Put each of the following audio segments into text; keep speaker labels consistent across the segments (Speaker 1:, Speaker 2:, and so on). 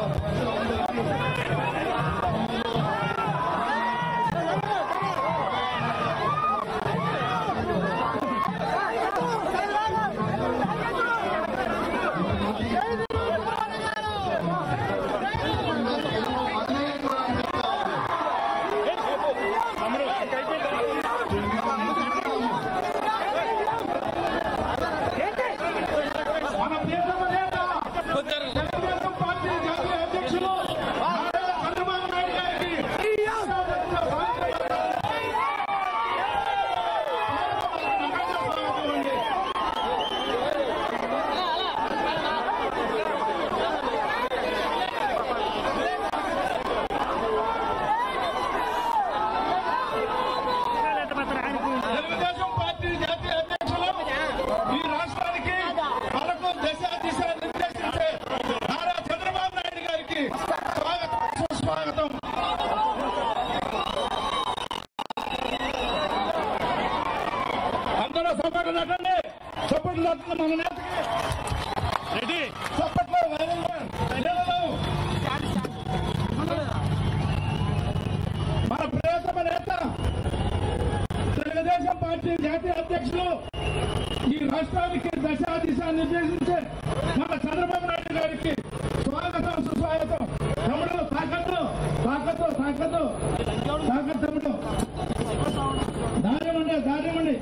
Speaker 1: మన ప్రియతమ నేత తెలుగుదేశం పార్టీ జాతీయ అధ్యక్షులు నారా చంద్రబాబు నాయుడు గారికి తెలుగుదేశం పార్టీ జాతీయ అధ్యక్షులు ఈ రాష్ట్రానికి మరొక దశ దిశ నిర్దేశించే నారా చంద్రబాబు నాయుడు గారికి స్వాగతం సుస్వాగతం అందరూ సపోర్ట్ నటండి సపోర్ట్ నటండి మన నేతకి రెడీ సపోర్ట్లో వేగంగా నీళ్ళలో. మన ప్రియతమ నేత తెలుగుదేశం పార్టీ జాతీయ అధ్యక్షులు ఈ రాష్ట్రానికి దశా దిశ నిర్దేశించే మన చంద్రబాబు నాయుడు గారికి స్వాగతం సుస్వాగతం తమ్ముడు తాకత్తు తాకత్తు తాకత్తు తాకత్తు తమ్ముడు దారిమండి దారిమండి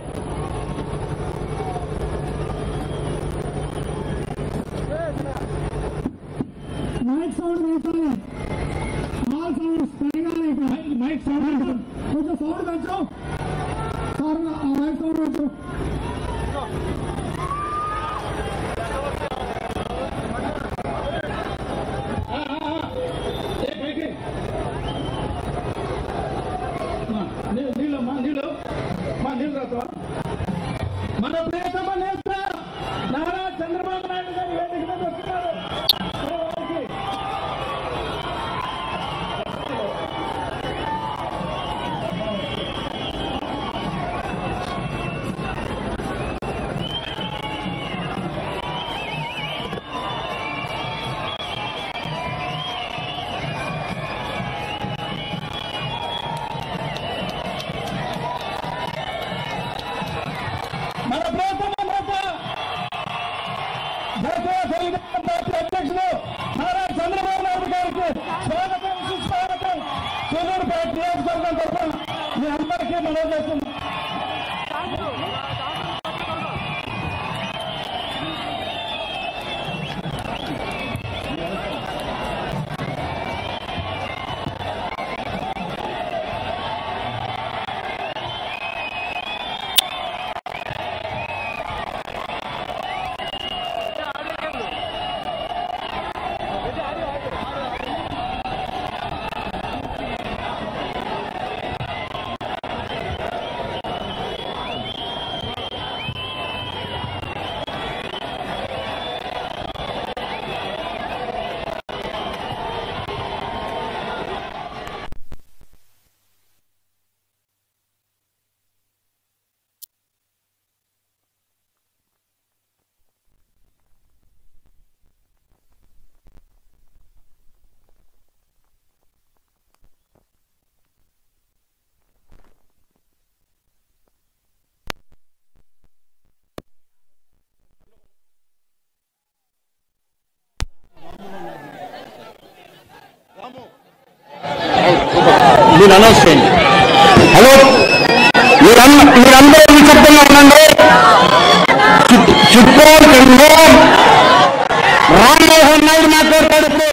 Speaker 2: మైక్ సౌండ్ పెంచాలి ఆల్ సౌండ్స్ పెరగాలి ఇక్కడ
Speaker 1: మైక్ సౌండ్
Speaker 2: కొంచెం సౌండ్ పెంచు సార్ ఆ మైక్ సౌండ్ పెంచు
Speaker 1: నీళ్ళు మా నీళ్ళు మా నీళ్ళు రాతవా మన ప్రియతమ నేత నారా చంద్రబాబు నాయుడు గారు వేదిక మీద వస్తున్నారు వారికి మన ప్రియతమ నేత జాతీయ తెలుగుదేశం పార్టీ అధ్యక్షులు నారా చంద్రబాబు నాయుడు గారికి స్వాగతం సుస్వాగతం సూర్యుడుపేట నియోజకవర్గం తరఫున మీ అందరికీ మనవి చేస్తున్నాం
Speaker 3: మీరు అనౌన్స్ చేయండి హలో మీరంద మీరందరూ నిశ్శబ్దంగా ఉండండి చి- చిత్తూరు జిల్లా రామ్మోహన్ నాయుడు మాట్లాడతాడు ఇప్పుడు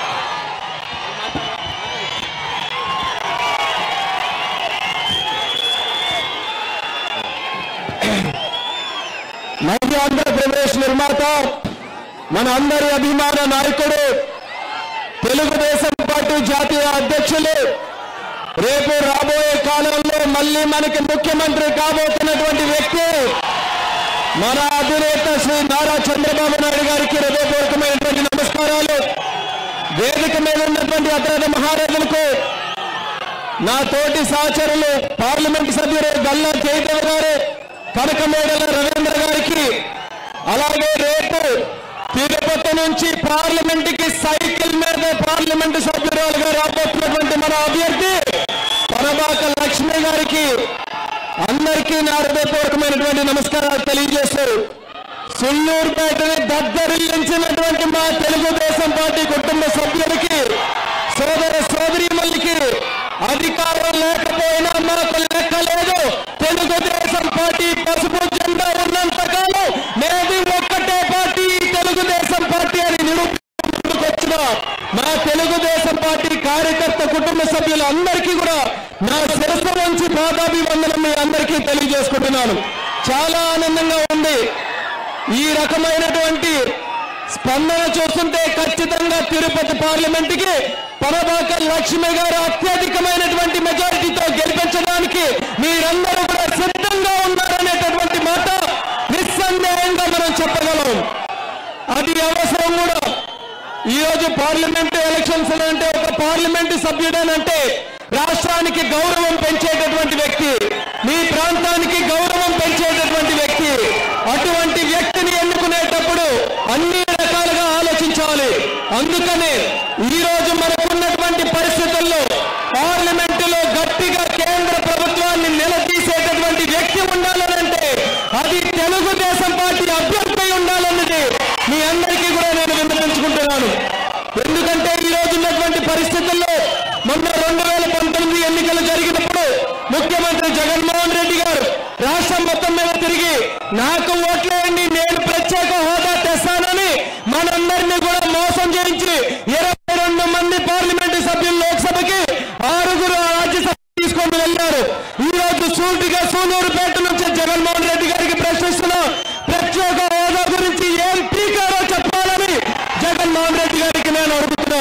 Speaker 3: మధ్య ఆంధ్రప్రదేశ్ నిర్మాత మన అందరి అభిమాన నాయకుడు తెలుగుదేశం పార్టీ జాతీయ అధ్యక్షులు రేపు రాబోయే కాలంలో మళ్ళీ మనకి ముఖ్యమంత్రి కాబోతున్నటువంటి వ్యక్తి మన అధినేత శ్రీ నారా చంద్రబాబు నాయుడు గారికి హృదయపూర్వకమైనటువంటి నమస్కారాలు వేదిక మీద ఉన్నటువంటి అగ్రత మహారాజులకు నా తోటి సహచరులు పార్లమెంట్ సభ్యులు గల్లా కేటీఆర్ గారు కనకమేడల రవీంద్ర గారికి అలాగే రేపు తిరుపతి నుంచి పార్లమెంట్ కి సైకిల్ మీద పార్లమెంటు సభ్యురాలుగా రాబోతున్నటువంటి మన అభ్యర్థి పరబాక లక్ష్మి గారికి అందరికీ నా హృదయపూర్వకమైనటువంటి నమస్కారాలు తెలియజేస్తూ సుల్లూరుపేటని దద్దరిల్లించినటువంటి మా తెలుగుదేశం పార్టీ కుటుంబ సభ్యులకి సోదర సోదరీమల్లికి అధికారం లేకపోయినా మాకు లెక్క లేదు తెలుగుదేశం పార్టీ పసుపు జెండా ఉన్నంత కాలం మేది ఒక్కటే పార్టీ తెలుగుదేశం పార్టీ అని నిరూపణ వచ్చిన మా తెలుగుదేశం పార్టీ కార్యకర్త కుటుంబ సభ్యులందరికీ కూడా నా శిరస్సు నుంచి పాదాభివందనం మీ అందరికీ తెలియజేసుకుంటున్నాను చాలా ఆనందంగా ఉంది ఈ రకమైనటువంటి స్పందన చూస్తుంటే ఖచ్చితంగా తిరుపతి పార్లమెంటుకి పరబాక లక్ష్మి గారు అత్యధికమైనటువంటి మెజారిటీతో గెలిపించడానికి మీరందరూ కూడా సిద్ధంగా ఉన్నారనేటటువంటి మాట నిస్సందేహంగా మనం చెప్పగలం అది అవసరం కూడా ఈ రోజు పార్లమెంట్ ఎలక్షన్స్ అంటే ఒక పార్లమెంట్ సభ్యుడనంటే రాష్ట్రానికి గౌరవం పెంచేటటువంటి వ్యక్తి మీ ప్రాంతానికి గౌరవం పెంచేటటువంటి వ్యక్తి అటువంటి వ్యక్తిని ఎన్నుకునేటప్పుడు అన్ని రకాలుగా ఆలోచించాలి అందుకనే ఈ రోజు మనకున్నటువంటి పరిస్థితుల్లో పార్లమెంటులో గట్టిగా కేంద్ర ప్రభుత్వాన్ని నిలదీసేటటువంటి వ్యక్తి ఉండాలనంటే అది తెలుగుదేశం పార్టీ అభ్యర్థి ఉండాలన్నది మీ అందరికీ కూడా నేను విన్నపించుకుంటున్నాను ఎందుకంటే ఈ రోజు ఉన్నటువంటి పరిస్థితుల్లో మొన్న రెండు వేల పంతొమ్మిది ఎన్నికలు జరిగినప్పుడు ముఖ్యమంత్రి జగన్మోహన్ రెడ్డి గారు రాష్ట్రం మొత్తం మీద తిరిగి నాకు ఓట్లేయండి నేను ప్రత్యేక హోదా తెస్తానని మనందరినీ కూడా మోసం చేయించి ఇరవై రెండు మంది పార్లమెంటు సభ్యులు లోక్సభకి ఆరుగురు రాజ్యసభ తీసుకొని వెళ్ళారు ఈ రోజు సూటిగా సూలూరుపేట నుంచి జగన్మోహన్ రెడ్డి గారికి ప్రశ్నిస్తున్నా ప్రత్యేక హోదా గురించి ఏం పీకారో చెప్పాలని జగన్మోహన్ రెడ్డి గారికి నేను అడుగుతున్నా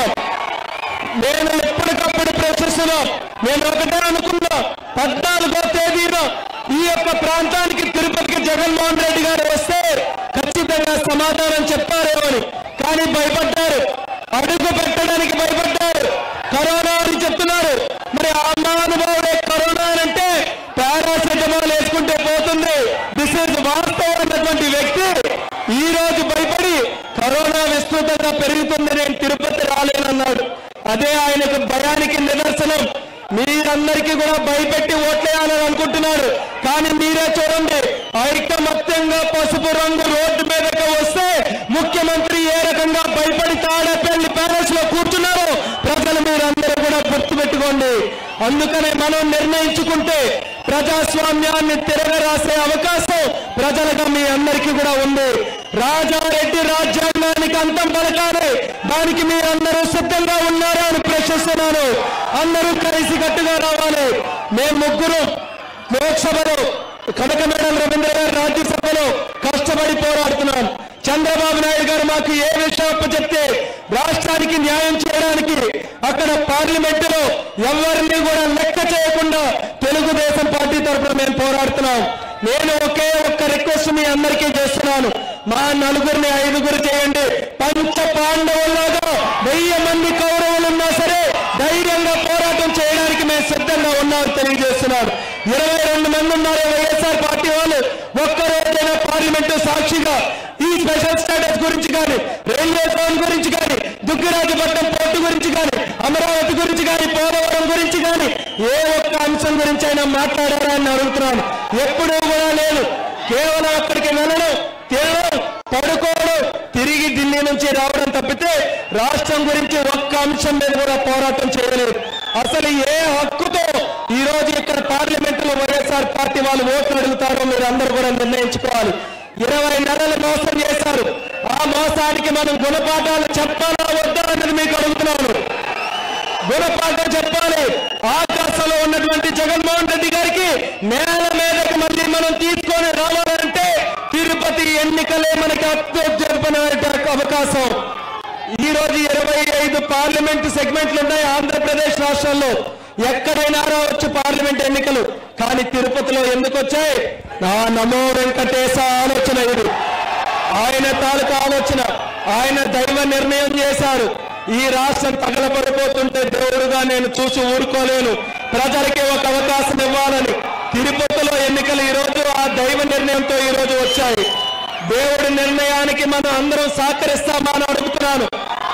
Speaker 3: నేను ఎప్పటికప్పుడు ప్రశ్నిస్తున్నా నేను ఒకటే అనుకున్నా పద్నాలుగో తేదీన ఈ యొక్క ప్రాంతానికి తిరుపతికి జగన్మోహన్ రెడ్డి గారు వస్తే ఖచ్చితంగా సమాధానం చెప్తారేమని కానీ భయపడ్డారు అడుగు పెట్టడానికి భయపడ్డారు కరోనా అని చెప్తున్నారు మరి ఆ మహానుభావుడే కరోనా అని అంటే పారాసెటమాల్ వేసుకుంటే పోతుంది దిస్ ఇస్ వాస్తవమైనటువంటి వ్యక్తి ఈ రోజు భయపడి కరోనా విస్తృతంగా పెరుగుతుంది నేను తిరుపతి రాలేనన్నాడు అదే ఆయనకు భయానికి నిదర్శనం మీరందరికీ కూడా భయపెట్టి ఓట్లేయాలని అనుకుంటున్నారు కానీ మీరే చూడండి ఐకమత్యంగా పసుపు రంగు రోడ్డు మీదకి వస్తే ముఖ్యమంత్రి ఏ రకంగా భయపడి తాడేపల్లి ప్యాలెస్ లో కూర్చున్నారో ప్రజలు మీరందరూ కూడా గుర్తుపెట్టుకోండి అందుకనే మనం నిర్ణయించుకుంటే ప్రజాస్వామ్యాన్ని తిరగరాసే అవకాశం ప్రజలుగా మీ అందరికీ కూడా ఉంది రాజారెడ్డి రాజ్యాంగానికి అంతం పలకాలి దానికి మీరందరూ సిద్ధంగా ఉన్నారా అని ప్రశ్నిస్తున్నాను అందరూ కలిసి కట్టుగా రావాలి మేము ముగ్గురు లోక్సభలో కనకమేడం రవీంద్ర గారు రాజ్యసభలో కష్టపడి పోరాడుతున్నాం చంద్రబాబు నాయుడు గారు మాకు ఏ విషయం చెప్తే రాష్ట్రానికి న్యాయం చేయడానికి అక్కడ పార్లమెంటులో ఎవరిని కూడా లెక్క చేయకుండా తెలుగుదేశం పార్టీ తరఫున మేము పోరాడుతున్నాం నేను ఒకే ఒక్క రిక్వెస్ట్ మీ అందరికీ చేస్తున్నాను మా నలుగురిని ఐదుగురు చేయండి పంచ పాండవుల్లాగా వెయ్యి మంది కౌరవులు ఉన్నా సరే ధైర్యంగా పోరాటం చేయడానికి మేము సిద్ధంగా ఉన్నాం తెలియజేస్తున్నారు ఇరవై రెండు మంది ఉన్నారు వైఎస్ఆర్ పార్టీ వాళ్ళు ఒక్కరోజైనా పార్లమెంటు సాక్షిగా ఈ స్పెషల్ స్టేటస్ గురించి కానీ రైల్వే జోన్ గురించి కానీ దుగ్గిరాజపట్నం పోర్టు గురించి కానీ అమరావతి గురించి కానీ పోలవరం గురించి కానీ ఏ ఒక్క అంశం గురించి అయినా మాట్లాడారా అని అడుగుతున్నాను ఎప్పుడూ కూడా లేదు కేవలం అక్కడికి వెళ్ళడం తినడం పడుకోవడం తిరిగి ఢిల్లీ నుంచి రావడం తప్పితే రాష్ట్రం గురించి ఒక్క అంశం మీద కూడా పోరాటం చేయలేదు అసలు ఏ హక్కుతో ఈ రోజు ఇక్కడ పార్లమెంట్ లో వైఎస్ఆర్ పార్టీ వాళ్ళు ఓట్లు అడుగుతారో మీరు అందరూ కూడా నిర్ణయించుకోవాలి ఇరవై నెలలు మోసం చేశారు ఆ మోసానికి మనం గుణపాఠాలు చెప్పాలా వద్దా అన్నది మీకు అడుగుతున్నాను గుణపాఠం చెప్పాలి ఆకాశంలో ఉన్నటువంటి జగన్మోహన్ రెడ్డి గారికి నేల మీదకి మళ్ళీ మనం తీసుకొని రావాలంటే తిరుపతి ఎన్నికలే మనకి అత్యుజ్జల్పన అవకాశం ఈ రోజు ఇరవై ఐదు పార్లమెంట్ సెగ్మెంట్లు ఉన్నాయి ఆంధ్రప్రదేశ్ రాష్ట్రంలో ఎక్కడైనా రావచ్చు పార్లమెంట్ ఎన్నికలు కానీ తిరుపతిలో ఎందుకు వచ్చాయి నా నమో వెంకటేశ ఆలోచన ఇది ఆయన తాలూకా ఆలోచన ఆయన దైవ నిర్ణయం చేశారు ఈ రాష్ట్రం తగలబడిపోతుంటే దేవుడుగా నేను చూసి ఊరుకోలేను ప్రజలకి ఒక అవకాశం ఇవ్వాలని తిరుపతిలో ఎన్నికలు ఈ రోజు ఆ దైవ నిర్ణయంతో ఈ రోజు వచ్చాయి దేవుడి నిర్ణయానికి మనం అందరం సహకరిస్తామని అడుగుతున్నాను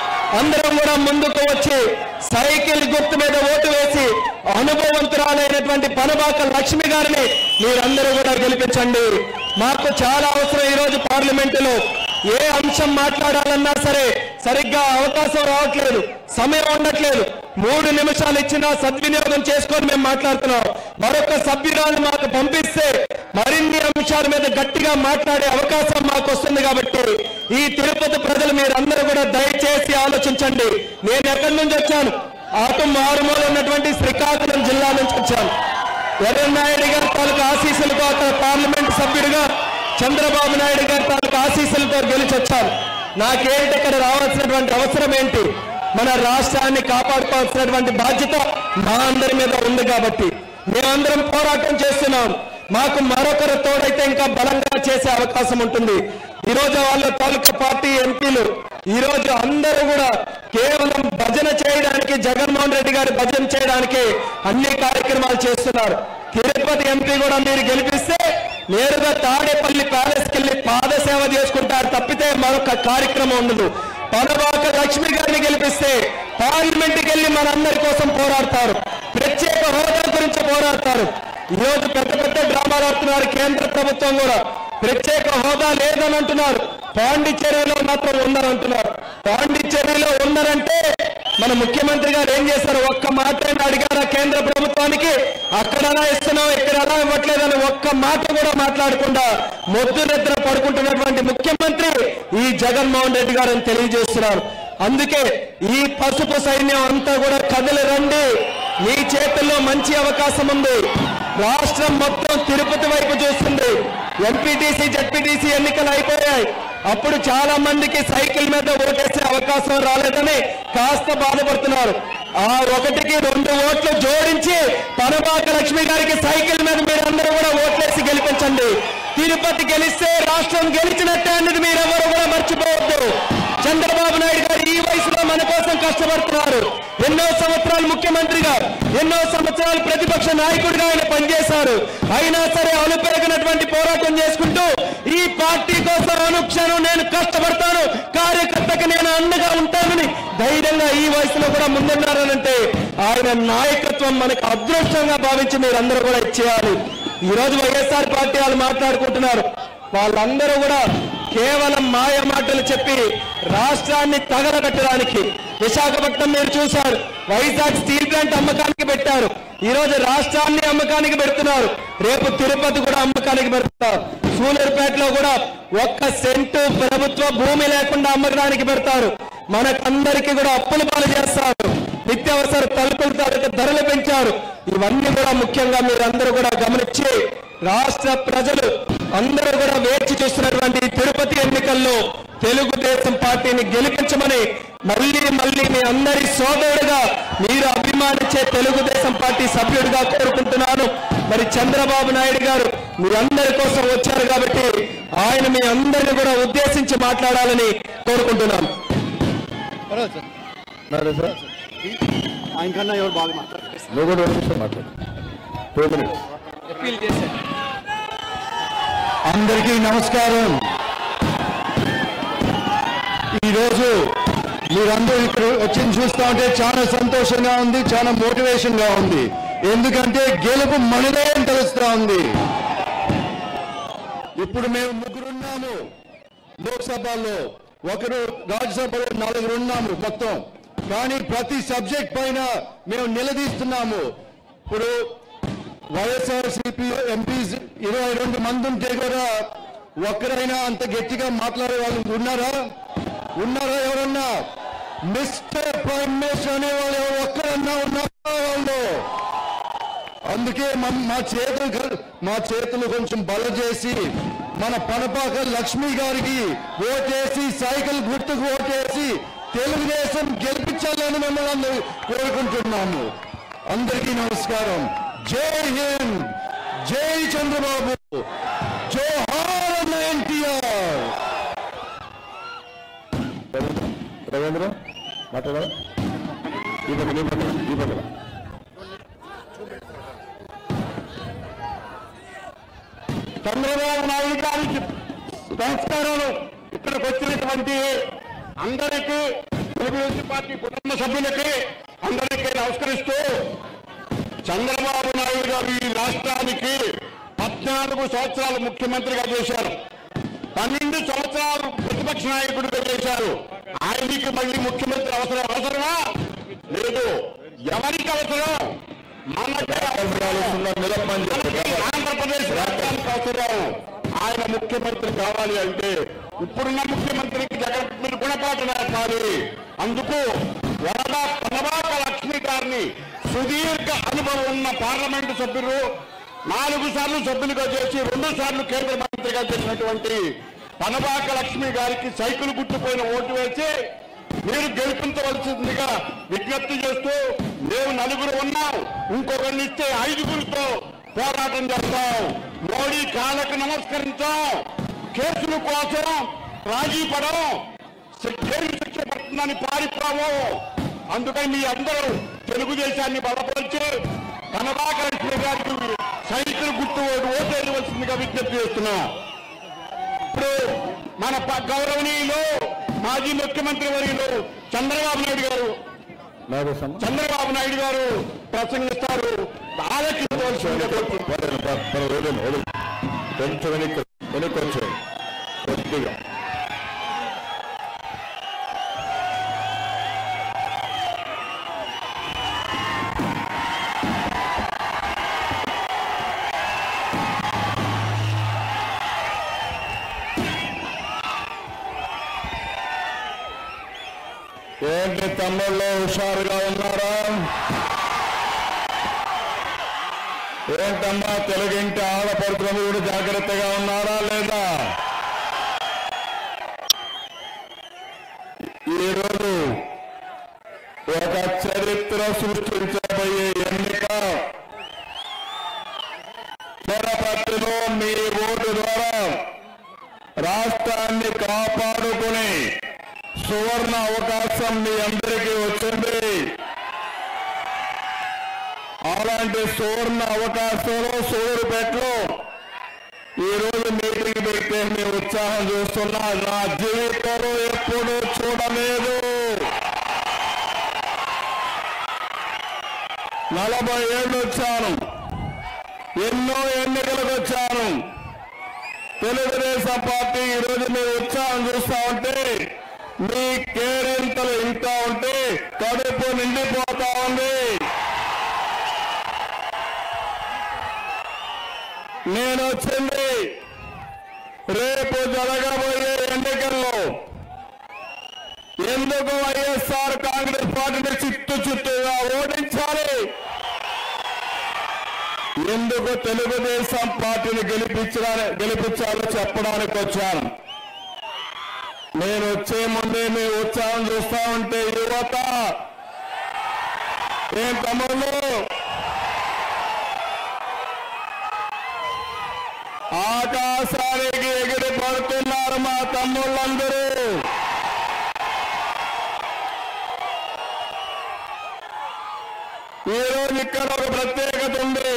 Speaker 3: అందరం కూడా ముందుకు వచ్చి సైకిల్ గుర్తు మీద ఓటు వేసి అనుభవవంతురాలైనటువంటి పనబాక లక్ష్మి గారిని మీరందరూ కూడా గెలిపించండి మాకు చాలా అవసరం ఈ రోజు పార్లమెంటులో ఏ అంశం మాట్లాడాలన్నా సరే సరిగ్గా అవకాశం రావట్లేదు సమయం ఉండట్లేదు మూడు నిమిషాలు ఇచ్చినా సద్వినియోగం చేసుకొని మేము మాట్లాడుతున్నాం మరొక సభ్యురాలు మాకు పంపిస్తే మరిన్ని అంశాల మీద గట్టిగా మాట్లాడే అవకాశం మాకు వస్తుంది కాబట్టి ఈ తిరుపతి ప్రజలు మీరందరూ కూడా దయచేసి ఆలోచించండి నేను ఎక్కడి నుంచి వచ్చాను అటు మారుమూల ఉన్నటువంటి శ్రీకాకుళం జిల్లా నుంచి వచ్చాను ఎర్రనాయుడు గారి తాలూకు ఆశీస్సులతో అక్కడ పార్లమెంట్ సభ్యుడిగా చంద్రబాబు నాయుడు గారి తాలూకు ఆశీస్సులతో గెలిచి వచ్చాను నాకేంటి ఇక్కడ రావాల్సినటువంటి అవసరం ఏంటి మన రాష్ట్రాన్ని కాపాడుకోవాల్సినటువంటి బాధ్యత మా అందరి మీద ఉంది కాబట్టి మేమందరం పోరాటం చేస్తున్నాం మాకు మరొకరు తోడైతే ఇంకా బలంగా చేసే అవకాశం ఉంటుంది ఈ రోజు వాళ్ళ తాలూకా పార్టీ ఎంపీలు ఈ రోజు అందరూ కూడా కేవలం భజన చేయడానికి జగన్మోహన్ రెడ్డి గారి భజన చేయడానికి అన్ని కార్యక్రమాలు చేస్తున్నారు తిరుపతి ఎంపీ కూడా మీరు గెలిపిస్తే నేరుగా తాడేపల్లి ప్యాలెస్ కి వెళ్ళి పాదసేవ చేసుకుంటారు తప్పితే మరొక కార్యక్రమం ఉండదు పనబాక లక్ష్మి గారిని గెలిపిస్తే పార్లమెంట్కి వెళ్ళి మనందరి కోసం పోరాడతారు ప్రత్యేక హోదా గురించి పోరాడతారు ఈ రోజు పెద్ద పెద్ద డ్రామాలు ఆడుతున్నారు కేంద్ర ప్రభుత్వం కూడా ప్రత్యేక హోదా లేదని అంటున్నారు పాండిచ్చేరిలో మాత్రం ఉందని అంటున్నారు పాండిచ్చేరిలో ఉన్నారంటే మన ముఖ్యమంత్రి గారు ఏం చేశారు ఒక్క మాట అడిగారా కేంద్ర ప్రభుత్వానికి అక్కడ ఎలా ఇస్తున్నాం ఇక్కడ ఎలా ఇవ్వట్లేదని ఒక్క మాట కూడా మాట్లాడకుండా మొద్దు నిద్ర పడుకుంటున్నటువంటి ముఖ్యమంత్రి ఈ జగన్మోహన్ రెడ్డి గారు అని తెలియజేస్తున్నారు అందుకే ఈ పసుపు సైన్యం అంతా కూడా కదిలి రండి మీ చేతుల్లో మంచి అవకాశం ఉంది రాష్ట్రం మొత్తం తిరుపతి వైపు చూస్తుంది ఎంపీటీసీ జడ్పీటీసీ ఎన్నికలు అయిపోయాయి అప్పుడు చాలా మందికి సైకిల్ మీద ఓటేసే అవకాశం రాలేదని కాస్త బాధపడుతున్నారు ఆ ఒకటికి రెండు ఓట్లు జోడించి పనబాక లక్ష్మి గారికి సైకిల్ మీద మీరందరూ కూడా ఓట్లేసి గెలిపించండి తిరుపతి గెలిస్తే రాష్ట్రం గెలిచినట్టే అనేది మీరెవరు కూడా మర్చిపోవద్దు చంద్రబాబు నాయుడు గారు ఈ వయసులో మన కోసం కష్టపడుతున్నారు ఎన్నో సంవత్సరాలు ముఖ్యమంత్రిగా ఎన్నో సంవత్సరాలు ప్రతిపక్ష నాయకుడిగా ఆయన పనిచేశారు అయినా సరే అలుపెరగినటువంటి పోరాటం చేసుకుంటూ ఈ పార్టీ కోసం అనుక్షణం నేను కష్టపడతాను కార్యకర్తకి నేను అండగా ఉంటానని ధైర్యంగా ఈ వయసులో కూడా ముందున్నారనంటే ఆయన నాయకత్వం మనకు అదృష్టంగా భావించి మీరందరూ కూడా ఇచ్చేయాలి ఈ రోజు వైఎస్ఆర్ పార్టీ వాళ్ళు మాట్లాడుకుంటున్నారు వాళ్ళందరూ కూడా కేవలం మాయ మాటలు చెప్పి రాష్ట్రాన్ని తగలబెట్టడానికి విశాఖపట్నం మీరు చూశారు వైజాగ్ స్టీల్ ప్లాంట్ అమ్మకానికి పెట్టారు ఈ రోజు రాష్ట్రాన్ని అమ్మకానికి పెడుతున్నారు రేపు తిరుపతి కూడా అమ్మకానికి పెడతారు సూలూరుపేటలో కూడా ఒక్క సెంటు ప్రభుత్వ భూమి లేకుండా అమ్మకానికి పెడతారు మనకందరికీ కూడా అప్పులు పాలు చేస్తారు నిత్యావసర తలుపుల తాలూకు ధరలు పెంచారు ఇవన్నీ కూడా ముఖ్యంగా మీరందరూ కూడా గమనించి రాష్ట్ర ప్రజలు అందరూ కూడా వేచి చూస్తున్నటువంటి ఈ తిరుపతి ఎన్నికల్లో తెలుగుదేశం పార్టీని గెలిపించమని మళ్ళీ మళ్ళీ మీ అందరి సోదరుడుగా మీరు అభిమానించే తెలుగుదేశం పార్టీ సభ్యుడిగా కోరుకుంటున్నాను మరి చంద్రబాబు నాయుడు గారు మీ అందరి కోసం వచ్చారు కాబట్టి ఆయన మీ అందరిని కూడా ఉద్దేశించి మాట్లాడాలని కోరుకుంటున్నాను
Speaker 4: ఆయన కన్నా ఎవరు బాగా మాట్లాడారు
Speaker 3: నువ్వు కూడా ఒక నిమిషం మాట్లాడు టూ మినిట్స్
Speaker 4: అందరికీ నమస్కారం ఈరోజు మీరందరూ ఇక్కడ వచ్చి చూస్తా ఉంటే చాలా సంతోషంగా ఉంది చాలా మోటివేషన్ గా ఉంది ఎందుకంటే గెలుపు మనదే అని తెలుస్తా ఉంది ఇప్పుడు మేము ముగ్గురున్నాము లోక్సభలో ఒకరు రాజ్యసభలో నలుగురు ఉన్నాము మొత్తం కానీ ప్రతి సబ్జెక్ట్ పైన మేము నిలదీస్తున్నాము ఇప్పుడు వైఎస్ఆర్సీపీ ఎంపీస్ ఇరవై రెండు మంది ఉంటే కూడా ఒక్కరైనా అంత గట్టిగా మాట్లాడే వాళ్ళు ఉన్నారా ఉన్నారా ఎవరన్నా మిస్టర్ ప్రైమ్ మినిస్టర్ అనే వాళ్ళు ఎవరు ఒక్కరన్నా ఉన్నారా వాళ్ళు అందుకే మమ్- మా చేతులు గ- మా చేతులు కొంచెం బల చేసి మన పనపాక లక్ష్మి గారికి ఓటేసి సైకిల్ గుర్తుకు ఓటేసి తెలుగుదేశం గెలిపించాలని మిమ్మల్ని అందరూ కోరుకుంటున్నాము అందరికీ నమస్కారం జై హింద్ జై చంద్రబాబు జోహార్ ఎన్టీఆర్
Speaker 3: రవీంద్ర మాట్లాడా ఈ పక్కన ఈ పక్కన ఈ పక్కన
Speaker 4: చంద్రబాబు నాయుడు గారికి
Speaker 5: నమస్కారాలు ఇక్కడికి వచ్చినటువంటి అందరికీ తెలుగుదేశం పార్టీ కుటుంబ సభ్యులకి అందరికీ నమస్కరిస్తూ చంద్రబాబు నాయుడు గారు ఈ రాష్ట్రానికి పద్నాలుగు సంవత్సరాలు ముఖ్యమంత్రిగా చేశారు పన్నెండు సంవత్సరాలు ప్రతిపక్ష నాయకుడిగా చేశారు ఆయనకి మళ్ళీ ముఖ్యమంత్రి అవసరం అవసరమా లేదు ఎవరికి అవసరం మనకే అవసరం
Speaker 4: నిలపమని చెప్పి
Speaker 5: ఆంధ్రప్రదేశ్ రాష్ట్రానికి అవసరం ఆయన ముఖ్యమంత్రి కావాలి అంటే ఇప్పుడున్న ముఖ్యమంత్రికి జగన్ మీరు గుణపాఠం నేర్పాలి అందుకు వరద పనబాక లక్ష్మి గారిని సుదీర్ఘ అనుభవం ఉన్న పార్లమెంటు సభ్యులు నాలుగు సార్లు సభ్యులుగా చేసి రెండు సార్లు కేంద్ర మంత్రిగా చేసినటువంటి పనబాక లక్ష్మి గారికి సైకిల్ గుర్తుపోయిన ఓటు వేసి మీరు గెలిపించవలసిందిగా విజ్ఞప్తి చేస్తూ మేము నలుగురు ఉన్నాం ఇంకొకరిని ఇస్తే ఐదుగురితో పోరాటం చేస్తాం మోడీ కాళ్ళకు నమస్కరించాం కేసుల కోసం రాజీ పడం జైలు శిక్ష పడుతుందని పారిపోము అందుకని మీ అందరూ తెలుగుదేశాన్ని బలపరిచి కనబాక లక్ష్మి గారికి సైకిల్ గుర్తు ఓటు ఓటేయవలసిందిగా విజ్ఞప్తి చేస్తున్నాం ఇప్పుడు మన ప- గౌరవనీయులు మాజీ ముఖ్యమంత్రి వర్యులు చంద్రబాబు నాయుడు గారు చంద్రబాబు నాయుడు గారు ప్రసంగిస్తారు ఆలోచించవలసిందిగా కోరుతున్నాను.
Speaker 4: కొంచెం వెనక్కి వెనక్కి వచ్చాయి కొద్దిగా ఏంటి తమ్ముళ్ళు హుషారుగా ఉన్నారా ఏంటమ్మా తెలుగింటి ఆడపడుతున్నది కూడా జాగ్రత్తగా ఉన్నారా లేదా ఈరోజు ఒక చరిత్ర సృష్టించబోయే ఎన్నిక తిరుపతిలో మీ ఓటు ద్వారా రాష్ట్రాన్ని కాపాడుకుని సువర్ణ అవకాశం మీ అందరికీ వచ్చింది అలాంటి సువర్ణ అవకాశంలో సూర్యుపేటలో ఈ రోజు మీటింగ్ పెడితే మీ ఉత్సాహం చూస్తున్నా నా జీవితంలో ఎప్పుడూ చూడలేదు నలభై ఏళ్ళు వచ్చాను ఎన్నో ఎన్నికలకు వచ్చాను తెలుగుదేశం పార్టీ ఈ రోజు మీ ఉత్సాహం చూస్తా ఉంటే మీ కేరింతలు ఇంకా ఉంటే కడుపు నిండిపోతా ఉంది నేను వచ్చింది రేపు జరగబోయే ఎన్నికల్లో ఎందుకు వైఎస్ఆర్ కాంగ్రెస్ పార్టీని చిత్తు చిత్తుగా ఓడించాలి ఎందుకు తెలుగుదేశం పార్టీని గెలిపించాలని గెలిపించాలో చెప్పడానికి వచ్చాను నేను వచ్చే ముందే మీ ఉత్సాహం చూస్తా ఉంటే యువత ఏం తమ్ముళ్ళు ఆకాశానికి ఎగిరి పడుతున్నారు మా తమ్ముళ్ళందరూ ఈరోజు ఇక్కడ ఒక ప్రత్యేకత ఉంది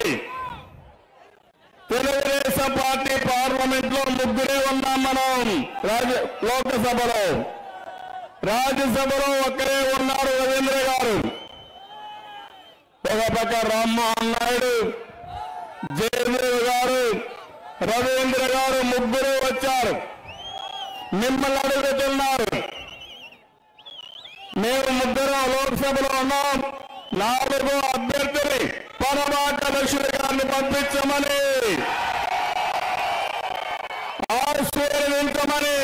Speaker 4: తెలుగుదేశం పార్టీ పార్లమెంట్ లో ముగ్గురే ఉన్నాం మనం రాజ లోకసభలో రాజ్యసభలో ఒక్కరే ఉన్నారు రవీంద్ర గారు ఒక పక్క రామ్మోహన్ నాయుడు జయదేవ్ గారు రవీంద్ర గారు ముగ్గురు వచ్చారు మిమ్మల్ని అడుగుతున్నారు మేము ముగ్గురం లోక్సభలో ఉన్నాం నాలుగు అభ్యర్థులు పరమాక లక్ష్మి గారిని పంపించమని ఆశీర్వదించమని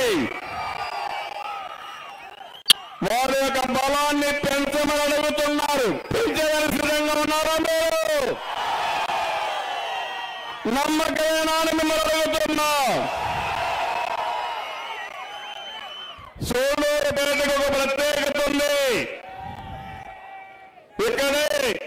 Speaker 4: వారి యొక్క బలాన్ని పెంచమని అడుగుతున్నారు పెంచగల సిద్ధంగా ఉన్నారా మీరు నమ్మకమేనా అని మిమ్మల్ని అడుగుతున్నా సోలూరుపేటకు ఒక ప్రత్యేకత ఉంది ఇక్కడే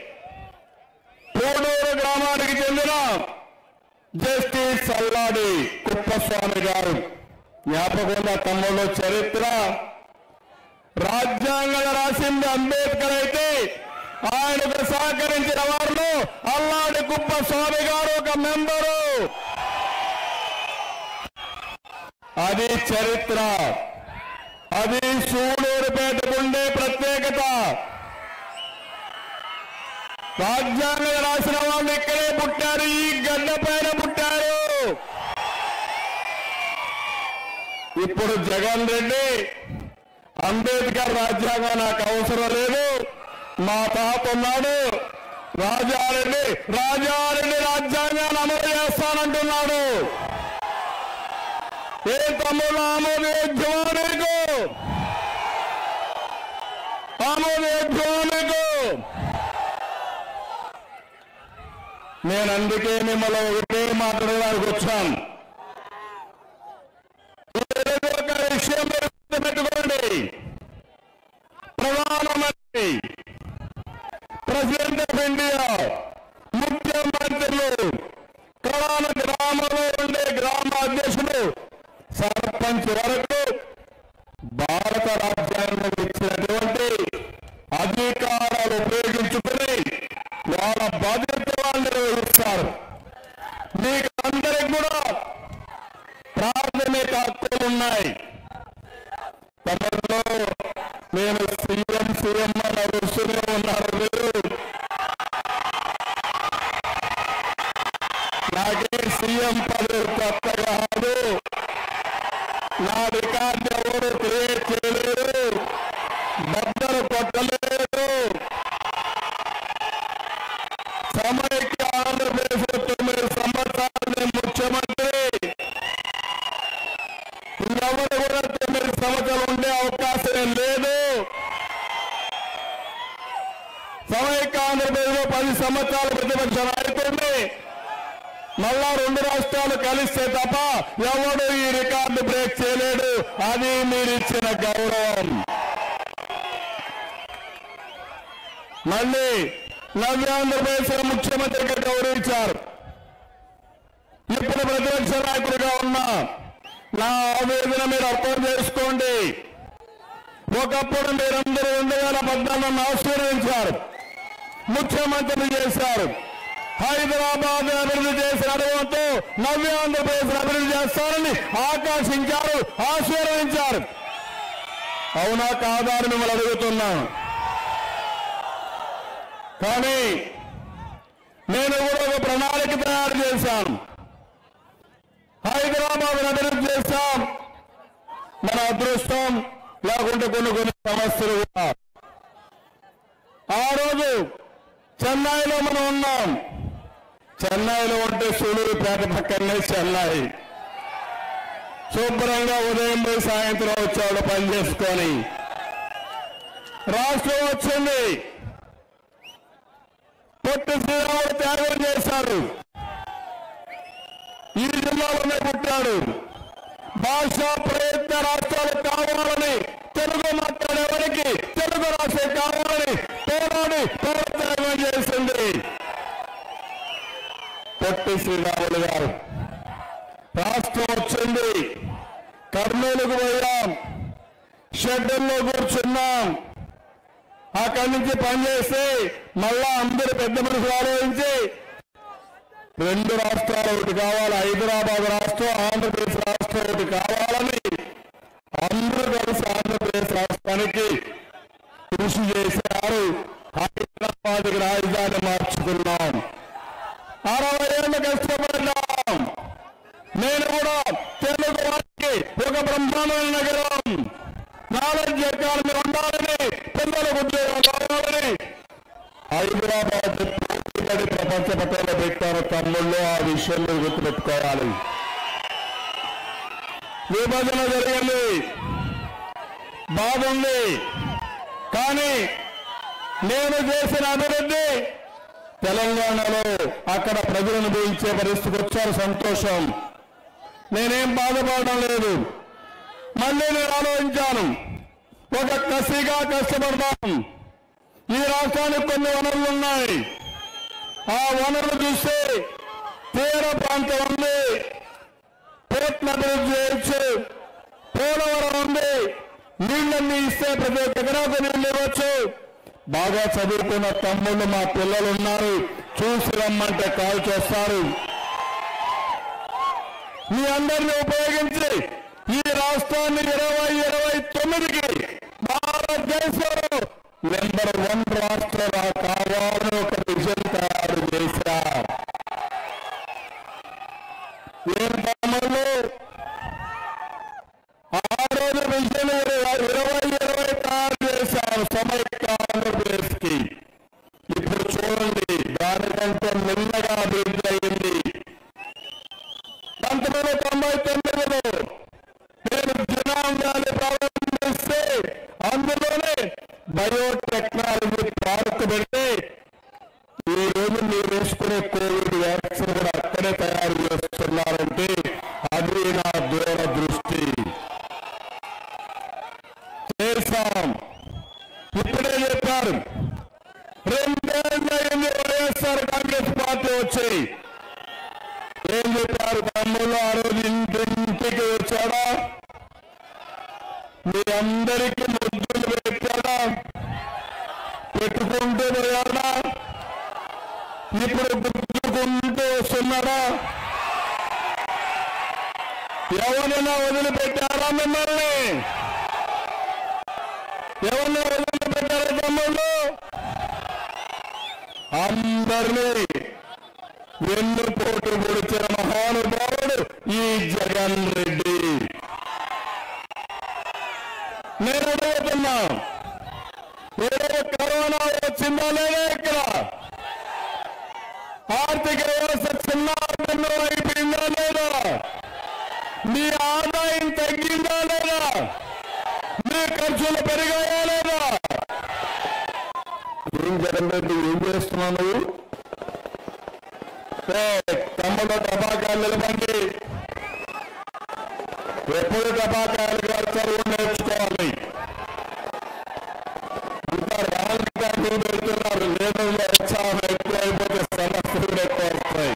Speaker 4: పూడూరు గ్రామానికి చెందిన జస్టిస్ అల్లాడి కుప్పస్వామి గారు జ్ఞాపకం తమ్ముళ్ళు చరిత్ర రాజ్యాంగం రాసింది అంబేద్కర్ అయితే ఆయనకు సహకరించిన వారిలో అల్లాడి కుప్పస్వామి గారు ఒక మెంబరు
Speaker 5: అది చరిత్ర అది సూడూరుపేటకుండే ప్రత్యేకత రాజ్యాంగం రాసిన వాళ్ళు ఇక్కడే పుట్టారు ఈ గడ్డ పైన పుట్టారు ఇప్పుడు జగన్ రెడ్డి అంబేద్కర్ రాజ్యాంగం నాకు అవసరం లేదు మా తాత ఉన్నాడు రాజారెడ్డి రాజారెడ్డి రాజ్యాంగాన్ని అమలు చేస్తానంటున్నాడు ఏ తమ్ముడు ఆమోదయోగ్యమా నీకు ఆమోదయోగ్యమా నీకు నేను అందుకే మిమ్మల్ని ఒకటే మాట్లాడడానికి వచ్చాను ఏదో ఒక విషయం మీరు గుర్తుపెట్టుకోండి ప్రధానమంత్రి ప్రెసిడెంట్ ఆఫ్ ఇండియా ముఖ్యమంత్రులు కళాన గ్రామంలో ఉండే గ్రామ అధ్యక్షులు సర్పంచ్ వరకు భారత రాజ్యాంగం ఇచ్చినటువంటి అధికారాలు ఉపయోగించుకుని వాళ్ళ బాధ్యత వాళ్ళు నిర్వహిస్తారు మీకు అందరికి కూడా ప్రాథమిక హక్కులు ఉన్నాయి తమలో నేను సీఎం సీఎం అని అరుస్తూనే ఉన్నారు మీరు నాకే సీఎం పదవి కొత్త కాదు నా రికార్డు ఎవరు క్రియేట్ చేయలేరు బద్దలు కొట్టలేరు సమైక్య ఆంధ్రప్రదేశ్ తొమ్మిది సంవత్సరాలు నేను ముఖ్యమంత్రి ఎవరు కూడా తొమ్మిది సంవత్సరాలు ఉండే అవకాశం లేదు సమైక్య ఆంధ్రప్రదేశ్ లో పది సంవత్సరాల ప్రతిపక్ష నాయకుడిని మళ్ళా రెండు రాష్ట్రాలు కలిస్తే తప్ప ఎవడు ఈ రికార్డు బ్రేక్ చేయలేడు అది మీరిచ్చిన గౌరవం మళ్ళీ నవ్యాంధ్రప్రదేశ్ ముఖ్యమంత్రిగా గౌరవించారు ఇప్పుడు ప్రతిపక్ష నాయకుడిగా ఉన్నా నా ఆవేదన మీరు అర్థం చేసుకోండి ఒకప్పుడు మీరందరూ రెండు వేల పద్నాలుగు ఆశీర్వదించారు ముఖ్యమంత్రి చేశారు హైదరాబాద్ అభివృద్ధి చేసిన అనుభవంతో నవ్య ఆంధ్రప్రదేశ్ అభివృద్ధి చేస్తారని ఆకాశించారు ఆశీర్వదించారు అవునా కాదా అని మిమ్మల్ని అడుగుతున్నాను కానీ నేను కూడా ఒక ప్రణాళిక తయారు చేశాను హైదరాబాద్ అభివృద్ధి చేస్తాం మన అదృష్టం లేకుంటే కొన్ని కొన్ని సమస్యలు కూడా ఆ రోజు చెన్నైలో మనం ఉన్నాం చెన్నైలో ఉంటే సూలూరుపేట పక్కనే చెన్నై శుభ్రంగా ఉదయం పోయి సాయంత్రం వచ్చాడు పని చేసుకొని రాష్ట్రం వచ్చింది పొట్టి శ్రీరాముడు త్యాగం చేశారు ఈ జిల్లాలోనే పుట్టాడు భాషా ప్రయత్న రాష్ట్రాలు కావాలని తెలుగు మాట్లాడేవారికి తెలుగు రాష్ట్రం కావాలని పోరాడి పోరాటం చేసింది పొట్టి శ్రీరాములు గారు రాష్ట్రం వచ్చింది కర్నూలుకు పోయాం షెడ్యూల్లో కూర్చున్నాం అక్కడి నుంచి పనిచేస్తే మళ్ళా అందరు పెద్ద మనుషులు ఆలోచించి రెండు రాష్ట్రాలు ఒకటి కావాలి హైదరాబాద్ రాష్ట్రం ఆంధ్రప్రదేశ్ రాష్ట్రం ఒకటి కావాలని అందరూ కలిసి ఆంధ్రప్రదేశ్ రాష్ట్రానికి కృషి చేశారు హైదరాబాద్కి రాజధాని మార్చుకున్నాం అరవై ఏళ్ళు కష్టపడ్డాం నేను కూడా తెలుగు వారికి ఒక బ్రహ్మాండమైన నగరం నాలెడ్జ్ ఎకానమీ ఉండాలని పిల్లలకు ఉద్యోగం కావాలని హైదరాబాద్ పూర్తిపడి ప్రపంచ పటంలో పెట్టారు తమ్ముళ్ళు ఆ విషయంలో గుర్తుపెట్టుకోవాలి విభజన జరిగింది బాగుంది కానీ నేను చేసిన అభివృద్ధి తెలంగాణలో అక్కడ ప్రజలను అనుభవించే పరిస్థితికి వచ్చారు సంతోషం నేనేం బాధపడడం లేదు మళ్ళీ నేను ఆలోచించాను ఒక కసిగా కష్టపడదాం ఈ రాష్ట్రానికి కొన్ని వనరులు ఉన్నాయి ఆ వనరులు చూస్తే తీర ప్రాంతం ఉంది పోర్ట్ల అభివృద్ధి చేయొచ్చు పోలవరం ఉంది నీళ్ళన్నీ ఇస్తే ప్రతి ఒక్క ఎకరాకు నీళ్ళు ఇవ్వచ్చు బాగా చదువుకున్న తమ్ముళ్ళు మా పిల్లలు ఉన్నారు చూసి రమ్మంటే కాల్ చేస్తారు మీ అందరిని ఉపయోగించి ఈ రాష్ట్రాన్ని ఇరవై ఇరవై తొమ్మిదికి భారతదేశంలో నెంబర్ వన్ రాష్ట్రంగా కావాలని ఒక విజన్ తయారు చేశారు ఏం తమ్ముళ్ళు ఆ రోజు విజన్ ఇరవై ఇరవై తయారు చేశారు సమైక్య ఆంధ్రప్రదేశ్ కి ఇప్పుడు చూడండి దానికంటే మెల్లగా అభివృద్ధి అయింది పంతొమ్మిది తొంభై తొమ్మిదిలో నేను దినాంగాన్ని ప్రారంభిస్తే అందులోనే బయోటెక్నాలజీ పార్క్ పెడితే ఈ రోజు మీరు వేసుకునే కోవిడ్ వ్యాక్సిన్ కూడా అక్కడే తయారు చేస్తున్నారంటే అది నా దూరదృష్టి చేశాం ఇప్పుడే చెప్పారు రెండేళ్ళు అయింది వైఎస్ఆర్ కాంగ్రెస్ పార్టీ వచ్చి ఏం చెప్పారు తమ్ముళ్ళు ఆ రోజు ఇంటింటికి వచ్చాడా మీ అందరికీ ముద్దులు పెట్టాడా పెట్టుకుంటూ పోయాడా ఇప్పుడు గుర్తుకుంటూ వస్తున్నాడా ఎవరైనా వదిలిపెట్టారా మిమ్మల్ని ఎవరిని వదిలిపెట్టారా తమ్ముళ్ళు అందరినీ వెన్నుపోటు పొడిచిన మహానుభావుడు ఈ జగన్ రెడ్డి నేను అడుగుతున్నా ఏదో కరోనా వచ్చిందా లేదా ఇక్కడ ఆర్థిక వ్యవస్థ చిన్న అయిపోయిందా లేదా మీ ఆదాయం తగ్గిందా లేదా మీ ఖర్చులు పెరిగాయా లేదా ఏం జగన్ రెడ్డి ఏం చేస్తున్నావు నువ్వు తమ్ముడు టపాకాయలు నిలబండి ఎప్పుడు టపాకాయలు కాల్చారు నేర్చుకోవాలి ఇంకా రాంగ్ టైంలు పెడుతున్నారు లేదు ఉత్సాహం ఎక్కువ అయిపోతే సమస్యలు ఎక్కువ వస్తాయి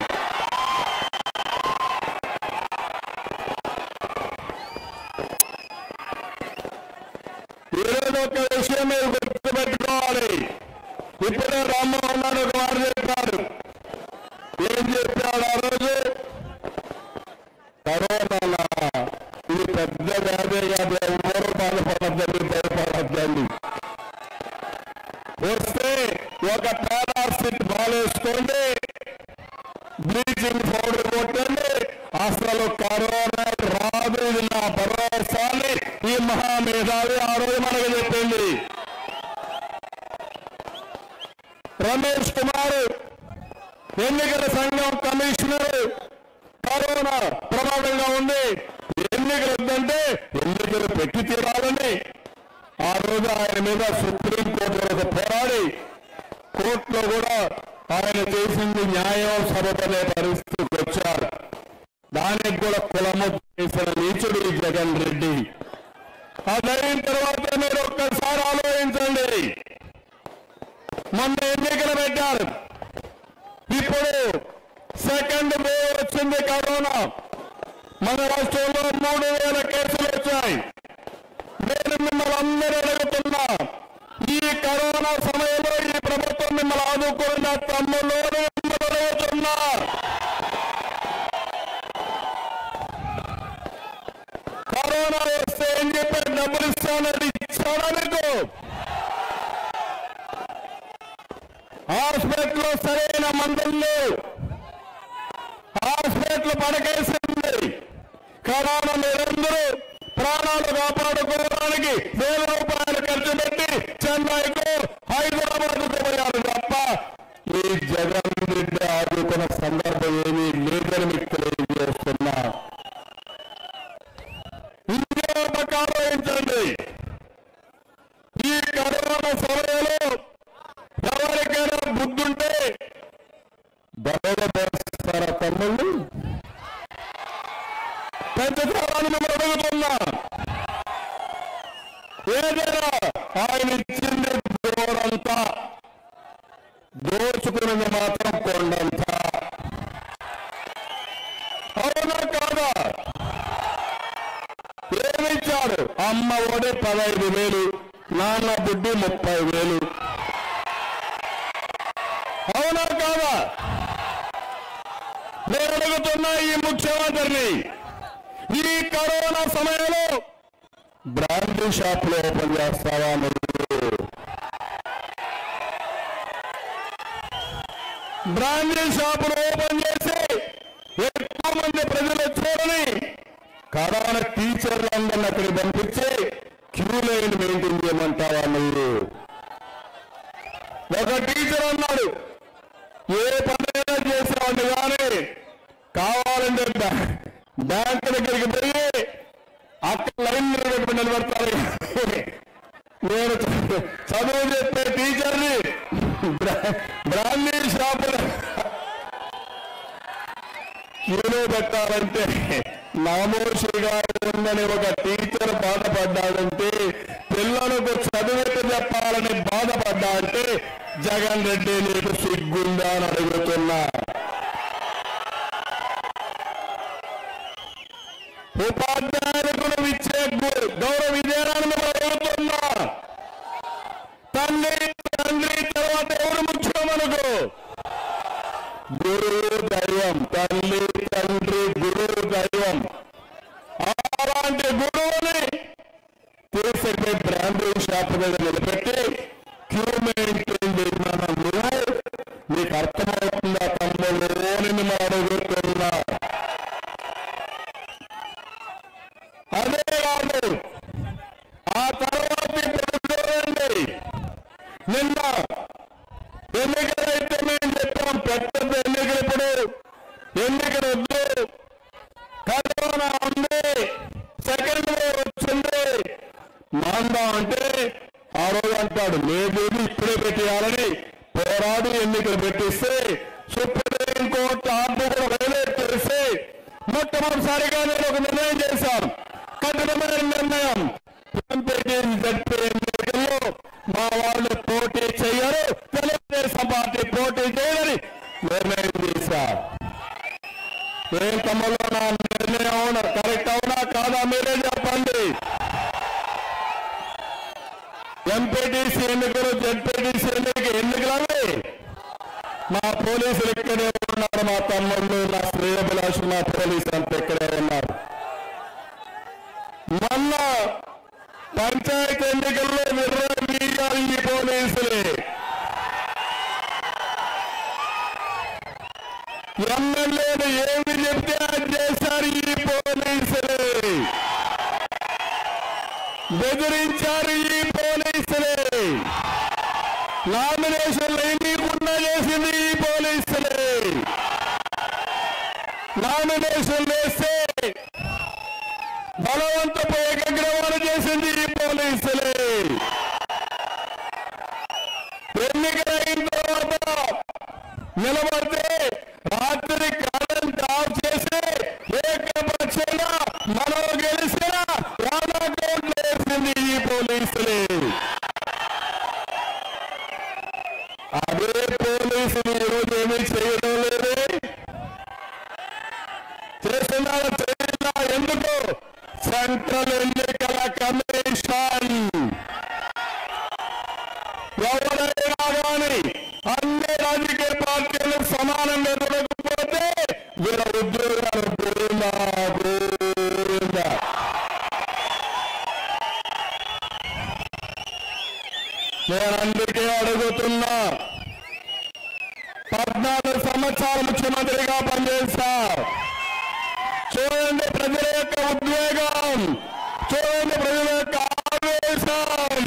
Speaker 5: ఈరోజు ఒక విషయం మీరు గుర్తుపెట్టుకోవాలి ఇప్పుడే రామ్మోహన్ గారు ఒక వారు చెప్పారు ఏం చెప్పాడు ఆ రోజు కరోనా ఇది పెద్ద వ్యాధి కాదు ఎవరు బాధపడద్దండి భయపడద్దండి వస్తే ఒక పారాసిట్ బాలేసుకోండి బ్లీచింగ్ పౌడర్ కొట్టండి అసలు కరోనా రాదు ఇది నా భరోసాని ఈ మహామేధావి ఆ రోజు మనకు చెప్పింది రమేష్ కుమార్ ఎన్నికల సంఘం కమిషనర్ కరోనా ప్రమాదంగా ఉంది ఎన్నికలు వద్దంటే ఎన్నికలు పెట్టి తీరాలని ఆ రోజు ఆయన మీద సుప్రీంకోర్టు వరకు పోరాడి కోర్టులో కూడా ఆయన చేసింది న్యాయం సభపడే పరిస్థితికి వచ్చారు దానికి కూడా కులము చేసిన నీచుడు ఈ జగన్ రెడ్డి అదైన తర్వాత మీరు ఒక్కసారి ఆలోచించండి మొన్న ఎన్నికలు పెట్టారు ఇప్పుడు సెకండ్ వేవ్ వచ్చింది కరోనా మన రాష్ట్రంలో మూడు వేల కేసులు వచ్చాయి నేను మిమ్మల్ని అందరూ అడుగుతున్నా ఈ కరోనా సమయంలో ఈ ప్రభుత్వం మిమ్మల్ని ఆదుకున్న తమ్ముళ్ళు మిమ్మల్ని అడుగుతున్నా కరోనా వస్తే ఏం చెప్పారు డబ్బులు ఇస్తానని ఇచ్చాడా మీకు హాస్పిటల్లో సరైన మందులు లేవు హాస్పిటల్ పడకేసింది కరోనా మీరందరూ ప్రాణాలు కాపాడుకోవడానికి వేల రూపాయలు ఖర్చు పెట్టి చెన్నైకు హైదరాబాద్ పోయారు తప్ప ఈ జగన్ రెడ్డి ఆదుకున్న సందర్భం ఏమీ లేదని మీకు తెలియజేస్తున్నా ఇంకే పక్క ఆలోచించండి ఈ కరోనా సమయంలో ఎవరికైనా బుద్ధుంటే బయట చేస్తారా తమ్ముళ్ళు పెంచుతారని మిమ్మల్ని అడుగుతున్నా ఏదైనా ఆయన ఇచ్చింది దూరంతా దోచుకున్నది మాత్రం కొండంత అవునా కాదా ఏమిచ్చాడు అమ్మ ఒడి పదహైదు వేలు నాన్న బుడ్డి ముప్పై వేలు అవునా కాదా నేను అడుగుతున్నా ఈ ముఖ్యమంత్రిని
Speaker 3: ఈ కరోనా సమయంలో బ్రాండీ షాపులు ఓపెన్ చేస్తావా నువ్వు బ్రాండీ షాపులు ఓపెన్ చేసి ఎక్కువ మంది ప్రజలు చూడని కరోనా టీచర్లందరినీ అక్కడికి పంపించి క్యూ లైన్ మెయింటైన్ చేయమంటావా నువ్వు ఒక టీచర్ అన్నాడు ఏ పనైనా చేసేవాడిని కానీ కావాలంటే బ్యా- బ్యాంక్ దగ్గరికి పోయి అక్కడ లైన్ నిలబెట్టుకుని నిలబడతారు నేను చ- చదువు చెప్పే టీచర్ని బ్రా- బ్రాండీ షాపులు క్యూలో పెట్టాలంటే నామోషిగా ఉందని ఒక టీచర్ బాధపడ్డాడంటే పిల్లలకు చదువుకు చెప్పాలని బాధపడ్డా అంటే జగన్ రెడ్డి నీకు సిగ్గుందా అని అడుగుతున్నా ఉపాధ్యాయులకు నువ్వు ఇచ్చే గు- గౌరవ విజయాన్ని మేము అడుగుతున్నా తండ్రి తండ్రి తర్వాత ఎవరు ముఖ్యం అనుకో గురువు దైవం తల్లి తండ్రి గురువు దైవం అలాంటి గురువుని తీసుకెళ్ళి బ్రాండీ షాప్ దగ్గర నిలబెట్టి క్యూ మెయింటైన్ చేసిన నువ్వు నీకు అర్థమవుతుందా తమ్ముడు అని మిమ్మల్ని అడుగుతున్నా అదే కాదు ఆ తర్వాత ఇప్పుడు చూడండి నిన్న ఎన్నికలైతే మేము చెప్పాం పెద్ద ఎన్నికలు ఇప్పుడు ఎన్నికలు వద్దు కరోనా ఉంది సెకండ్ వేవ్ వచ్చింది మాందా అంటే ఆ రోజు అంటాడు లేదు ఇప్పుడే పెట్టేయాలని పోరాడి ఎన్నికలు పెట్టిస్తే సుప్రీం కోర్టు ఆర్డర్ కూడా వైలేట్ చేసి మొట్టమొదటిసారిగా నేను ఒక నిర్ణయం చేశాను కఠినమైన నిర్ణయం ఎంపీటీ జడ్పీ ఎన్నికల్లో మా వాళ్ళు పోటీ చేయరు తెలుగుదేశం పార్టీ పోటీ చేయదని నిర్ణయం చేశారు ఏం తమ్ముళ్ళు నా నిర్ణయం అవునా కరెక్ట్ అవునా కాదా మీరే చెప్పండి ఎంపీటీసీ ఎన్నికలు జడ్పీటీసీ ఎన్నిక ఎన్నికలు అవి మా పోలీసులు ఇక్కడే ఉన్నారు మా తమ్ముళ్ళు నా శ్రేయభిలాషు మా పోలీసులు అంతా ఇక్కడే ఉన్నారు మొన్న పంచాయతీ ఎన్నికల్లో నిర్వహించారు ఈ పోలీసులే ఎమ్మెల్యేలు ఏమి చెప్తే అది చేశారు ఈ పోలీసులే బెదిరించారు ఈ పోలీసులే నామినేషన్లు ఎన్నికుండా చేసింది ఈ పోలీసులే నామినేషన్ వేస్తే బలవంతపు ఏకగ్రవాలు చేసింది ఈ పోలీసులే ఎన్నికలైన తర్వాత నిలబడితే రాత్రి కరెంట్ ఆఫ్ చేసి ఏకపక్షంగా మనం గెలిచిన వాళ్ళ అకౌంట్లో వేసింది ఈ పోలీసులే అదే పోలీసులు ఈరోజు ఏమీ చేయడం లేదే చేస్తున్నారా చేయకుండా ఎందుకు సెంట్రల్ ఎన్నికల కమిషన్ ఎవరైనా కానీ అన్ని రాజకీయ పార్టీలు సమానంగా చూడకపోతే వీళ్ళ ఉద్యోగాలు పోయిందా పోయిందా నేను అందుకే అడుగుతున్నా పద్నాలుగు సంవత్సరాలు ముఖ్యమంత్రిగా పనిచేస్తా చూడండి ప్రజల యొక్క ఉద్వేగం చూడండి ప్రజల యొక్క ఆవేశం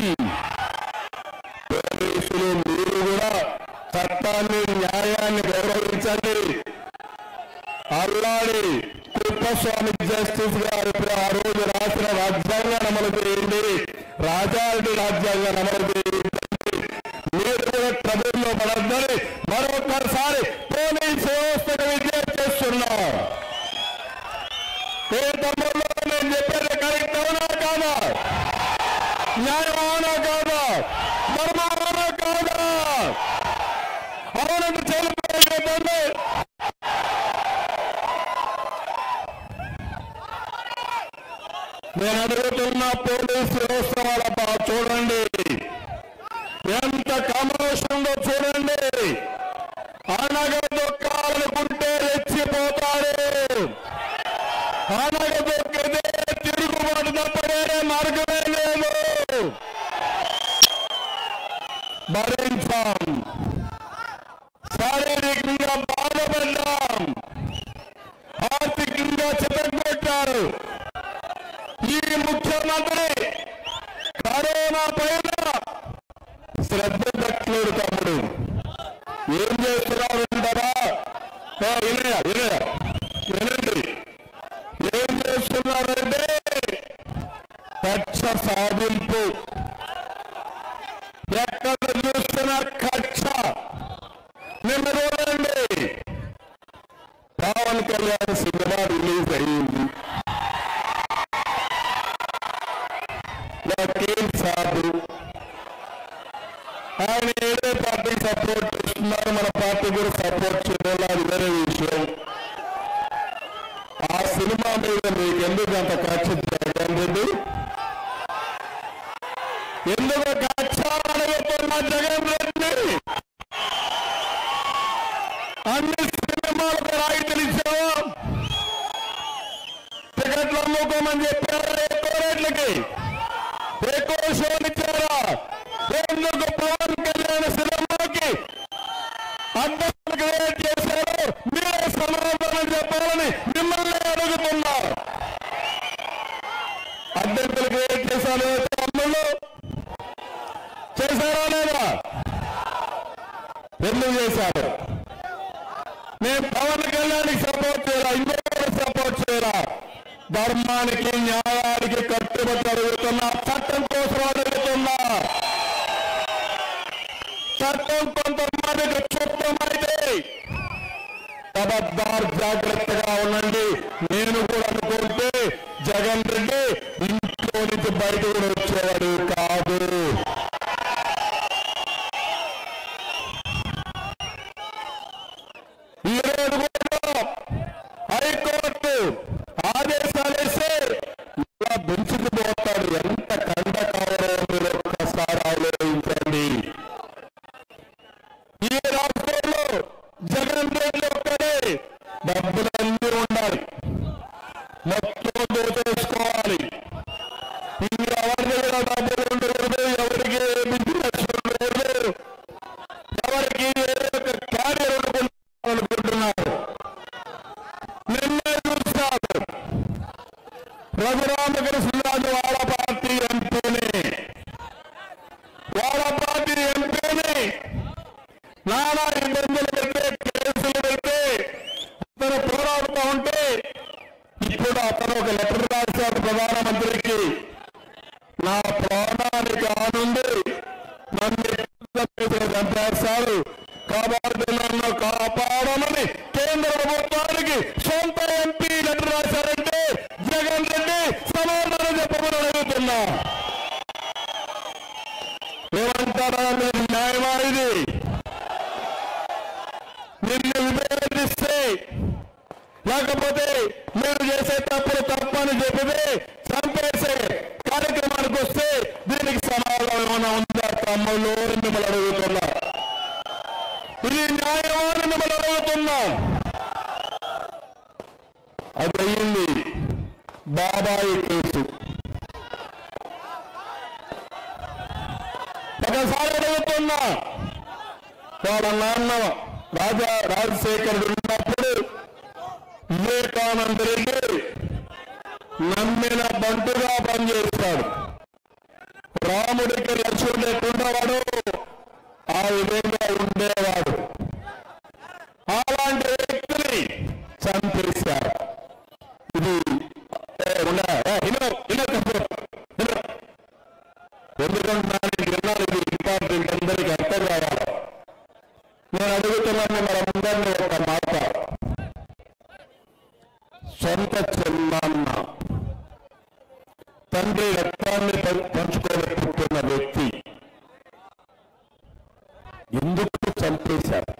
Speaker 3: పోలీసులు మీరు కూడా చట్టాన్ని న్యాయాన్ని గౌరవించండి అల్లాడి కుప్పస్వామి జస్టిస్ గారు ఇప్పుడు ఆ రోజు రాసిన రాజ్యాంగాన్ని అమలు చేయండి రాజారెడ్డి రాజ్యాంగాన్ని అమలు చేయండి మీరు కూడా ట్రబుల్లో పడద్దని మరొకసారి పోలీస్ వ్యవస్థకు విజ్ఞప్తి చేస్తున్నాం ఏ తమ్ముళ్ళు నేను చెప్పేది కరెక్ట్ అవునా కాదా న్యాయం అవునా కాదా ధర్మం అవునా కాదా అవునంటే చెల్లిపోయింది నేను అడుగుతున్న పోలీసు వ్యవస్థ వాళ్ళ బా- చూడండి ఎంత కమోషంలో చూడండి అనగదొక్కాలనుకుంటే రెచ్చిపోతారు అనగదొక్క
Speaker 5: అనుభవించాం శారీరకంగా బాధపడ్డాం ఆర్థికంగా చితగొట్టారు ఈ ముఖ్యమంత్రి కరోనా పైన శ్రద్ధ పెట్టలేడు తమ్ముడు ఏం చేస్తున్నారు అంటారా ఏ, వినయ వినయ వినండి ఏం చేస్తున్నారంటే కక్ష సాధింపు ఎక్కడ చూస్తున్న కక్ష నిన్న చూడండి పవన్ కళ్యాణ్ సినిమా రిలీజ్ అయ్యింది వకీల్ సాబు ఆయన ఏదో పార్టీ సపోర్ట్ చేస్తున్నారు మన పార్టీ కూడా సపోర్ట్ చేయాలి అది వేరే విషయం ఆ సినిమా మీద మీకు ఎందుకు అంత కక్ష జగన్ రెడ్డి ఎందుకు కక్ష అడుగుతున్న జగన్ రెడ్డి అన్ని సినిమాలకు రాయితీలు ఇచ్చావా టికెట్లు అమ్ముకోమని చెప్పారా ఎక్కువ రేట్లకి ఎక్కువ షోలు ఇచ్చారా ఎందుకు పవన్ కళ్యాణ్ సినిమాకి అడ్డంకులు క్రియేట్ చేశారు మీరే సమాధానం చెప్పాలని మిమ్మల్ని అడుగుతున్నా అడ్డంకులు క్రియేట్ చేశారు తమ్ముళ్ళు చేశారా లేదా ఎందుకు చేశారు నేను పవన్ కళ్యాణ్కి సపోర్ట్ చేయాలా ఇంకొకరికి సపోర్ట్ చేయాలా ధర్మానికి న్యాయానికి కట్టుబడి అడుగుతున్నా చట్టం కోసం అడుగుతున్నా చట్టం కొంతమందికి చుట్టమైతే ఖబర్దార్ జాగ్రత్తగా ఉండండి నేను కూడా అనుకుంటే జగన్ రెడ్డి ఇంట్లో నుంచి బయట కూడా వచ్చేవాడు కాదు ఈ రోజు కూడా హైకోర్టు ఆదేశాలు ఇస్తే ఇలా బెంచుకు పోతాడు ఎంత కండ కావాలో మీరు ఒక్కసారి ఆలోచించండి ఈ రాష్ట్రంలో జగన్ రెడ్డి ఒక్కడే డబ్బులన్నీ ఉండాలి మొత్తం దోచేసుకోవాలి ఇంకా ఎవరి దగ్గర డబ్బులు ఉండకూడదు ఎవరికి ఏ బిజినెస్ ఉండకూడదు ఎవరికి ఏ ఒక క్యారియర్ ఉండకూడదు అనుకుంటున్నారు నిన్నే చూస్తారు రఘురామకృష్ణరాజు వాళ్ళ పార్టీ ఎంపీని వాళ్ళ పార్టీ ఎంపీని నానా ఇబ్బందులు పెడితే కేసులు పెడితే అతను పోరాడుతూ ఉంటే ఇప్పుడు అతను ఒక లెటర్ రాశారు ప్రధానమంత్రికి నా ప్రాణానికి ఆనుంది నన్ను ఎప్పుడు చంపేస్తారు కాబట్టి నన్ను కాపాడమని కేంద్ర ప్రభుత్వానికి సొంత ఎంపీ లెటర్ రాశారంటే జగన్ రెడ్డి సమాధానం చెప్పమని అడుగుతున్నా ఏమంటారా మీరు న్యాయమా ఇది నిన్ను విభేదిస్తే లేకపోతే మీరు చేసే తప్పులు తప్పని చెప్పితే చంపేసే కార్యక్రమానికి వస్తే దీనికి సమాధానం ఏమైనా ఉందా తమ్ముళ్ళు అని మిమ్మల్ని అడుగుతున్నా ఇది న్యాయమని మిమ్మల్ని అడుగుతున్నా అది అయ్యింది బాబాయి కేసు ఒకసారి అడుగుతున్నా వాళ్ళ నాన్న రాజా రాజశేఖరుడు ఉన్నప్పుడు వివేకానంద రెడ్డి నమ్మిన బంటుగా పనిచేస్తాడు రాముడికి లక్ష్మణుడు ఎట్టుండేవాడు ఆ విధంగా ఉండేవాడు అలాంటి వ్యక్తిని చంపేశారు ఇది ఏ, ఉండా, ఏ, ఇను, ఇను తమ్ముడు, ఇను. ఎందుకంటే నాకు విన్నాను ఇది ఇంపార్టెంట్ అందరికీ అర్థం కావాలి నేను అడుగుతున్నాను మనందరినీ ఒక మాట సొంత చిన్నాన్న తండ్రి రక్తాన్ని పం- పంచుకొని పుట్టిన వ్యక్తి ఎందుకు చంపేశారు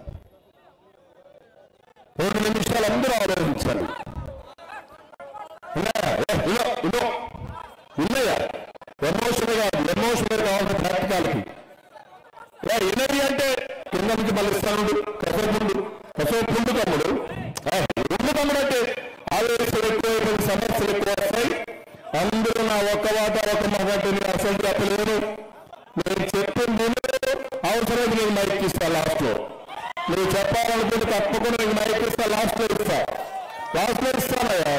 Speaker 5: రెండు నిమిషాలు అందరూ ఆలోచించాలి ఉన్నాయా? ఏ, ఇదో, ఇదో. ఉన్నాయా ఎమోషన్ కాదు ఎమోషన్ కావాలి ప్రాక్టికాలకి ఏ, ఇనది అంటే కింద నుంచి మళ్ళిస్తాడు కసరపుండు కసరపుండు తమ్ముడు ఏ, ఉండు తమ్ముడు అంటే ఆవేశం ఎక్కువైపోయిన సమస్యలు ఎక్కువ వస్తాయి అందరూ నా ఒక్క మాట ఒక మాట అసలు చెప్పలేను నేను చెప్పింది విను, అవసరం లేదు నీకు మైక్ ఇస్తా లాస్ట్ లో నువ్వు చెప్పాలనుకుంటే తప్పకుండా నీకు మైక్ ఇస్తా లాస్ట్ లో ఇస్తా లాస్ట్ లో ఇస్తానయ్యా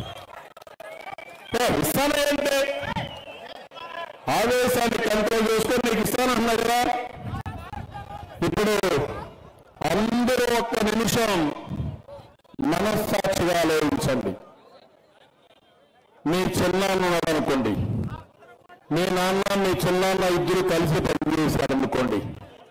Speaker 5: ఏ, ఇస్తానంటే ఆవేశాన్ని కంట్రోల్ చేసుకొని నీకు ఇస్తానన్నా కదా ఇప్పుడు అందరూ ఒక్క నిమిషం మనస్సాక్షిగా ఆలోచించండి మీ చిన్నాన్న ఉన్నాడు అనుకోండి మీ నాన్న మీ చిన్నాన్న ఇద్దరు కలిసి పనిచేశారు అనుకోండి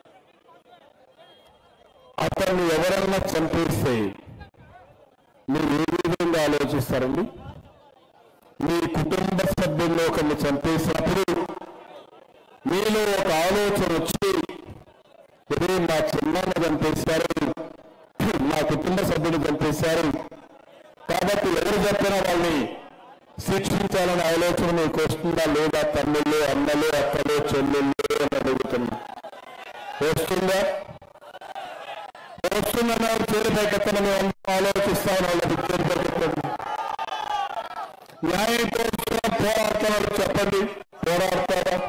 Speaker 5: అతన్ని ఎవరన్నా చంపేస్తే మీరు ఏ విధంగా ఆలోచిస్తారండి మీ కుటుంబ సభ్యుల్లో ఒకరిని చంపేసినప్పుడు మీలో ఒక ఆలోచన వచ్చి ఇదే మా చిన్నాన్న చంపేశారు మా కుటుంబ సభ్యులు చంపేశారు కాబట్టి ఎవరు చెప్పినా వాళ్ళని శిక్షించాలనే ఆలోచన మీకు వస్తుందా లేదా తమ్ముళ్ళు అన్నలు అక్కలు చెల్లెళ్ళు అని అడుగుతున్నా వస్తుందా వస్తుందన్న చేరు పైకెత్తన మేము ఆలోచిస్తాం వాళ్ళకి చేరు పైకెత్తండి న్యాయం కోసం పోరాడుతున్నారు చెప్పండి పోరాడతారా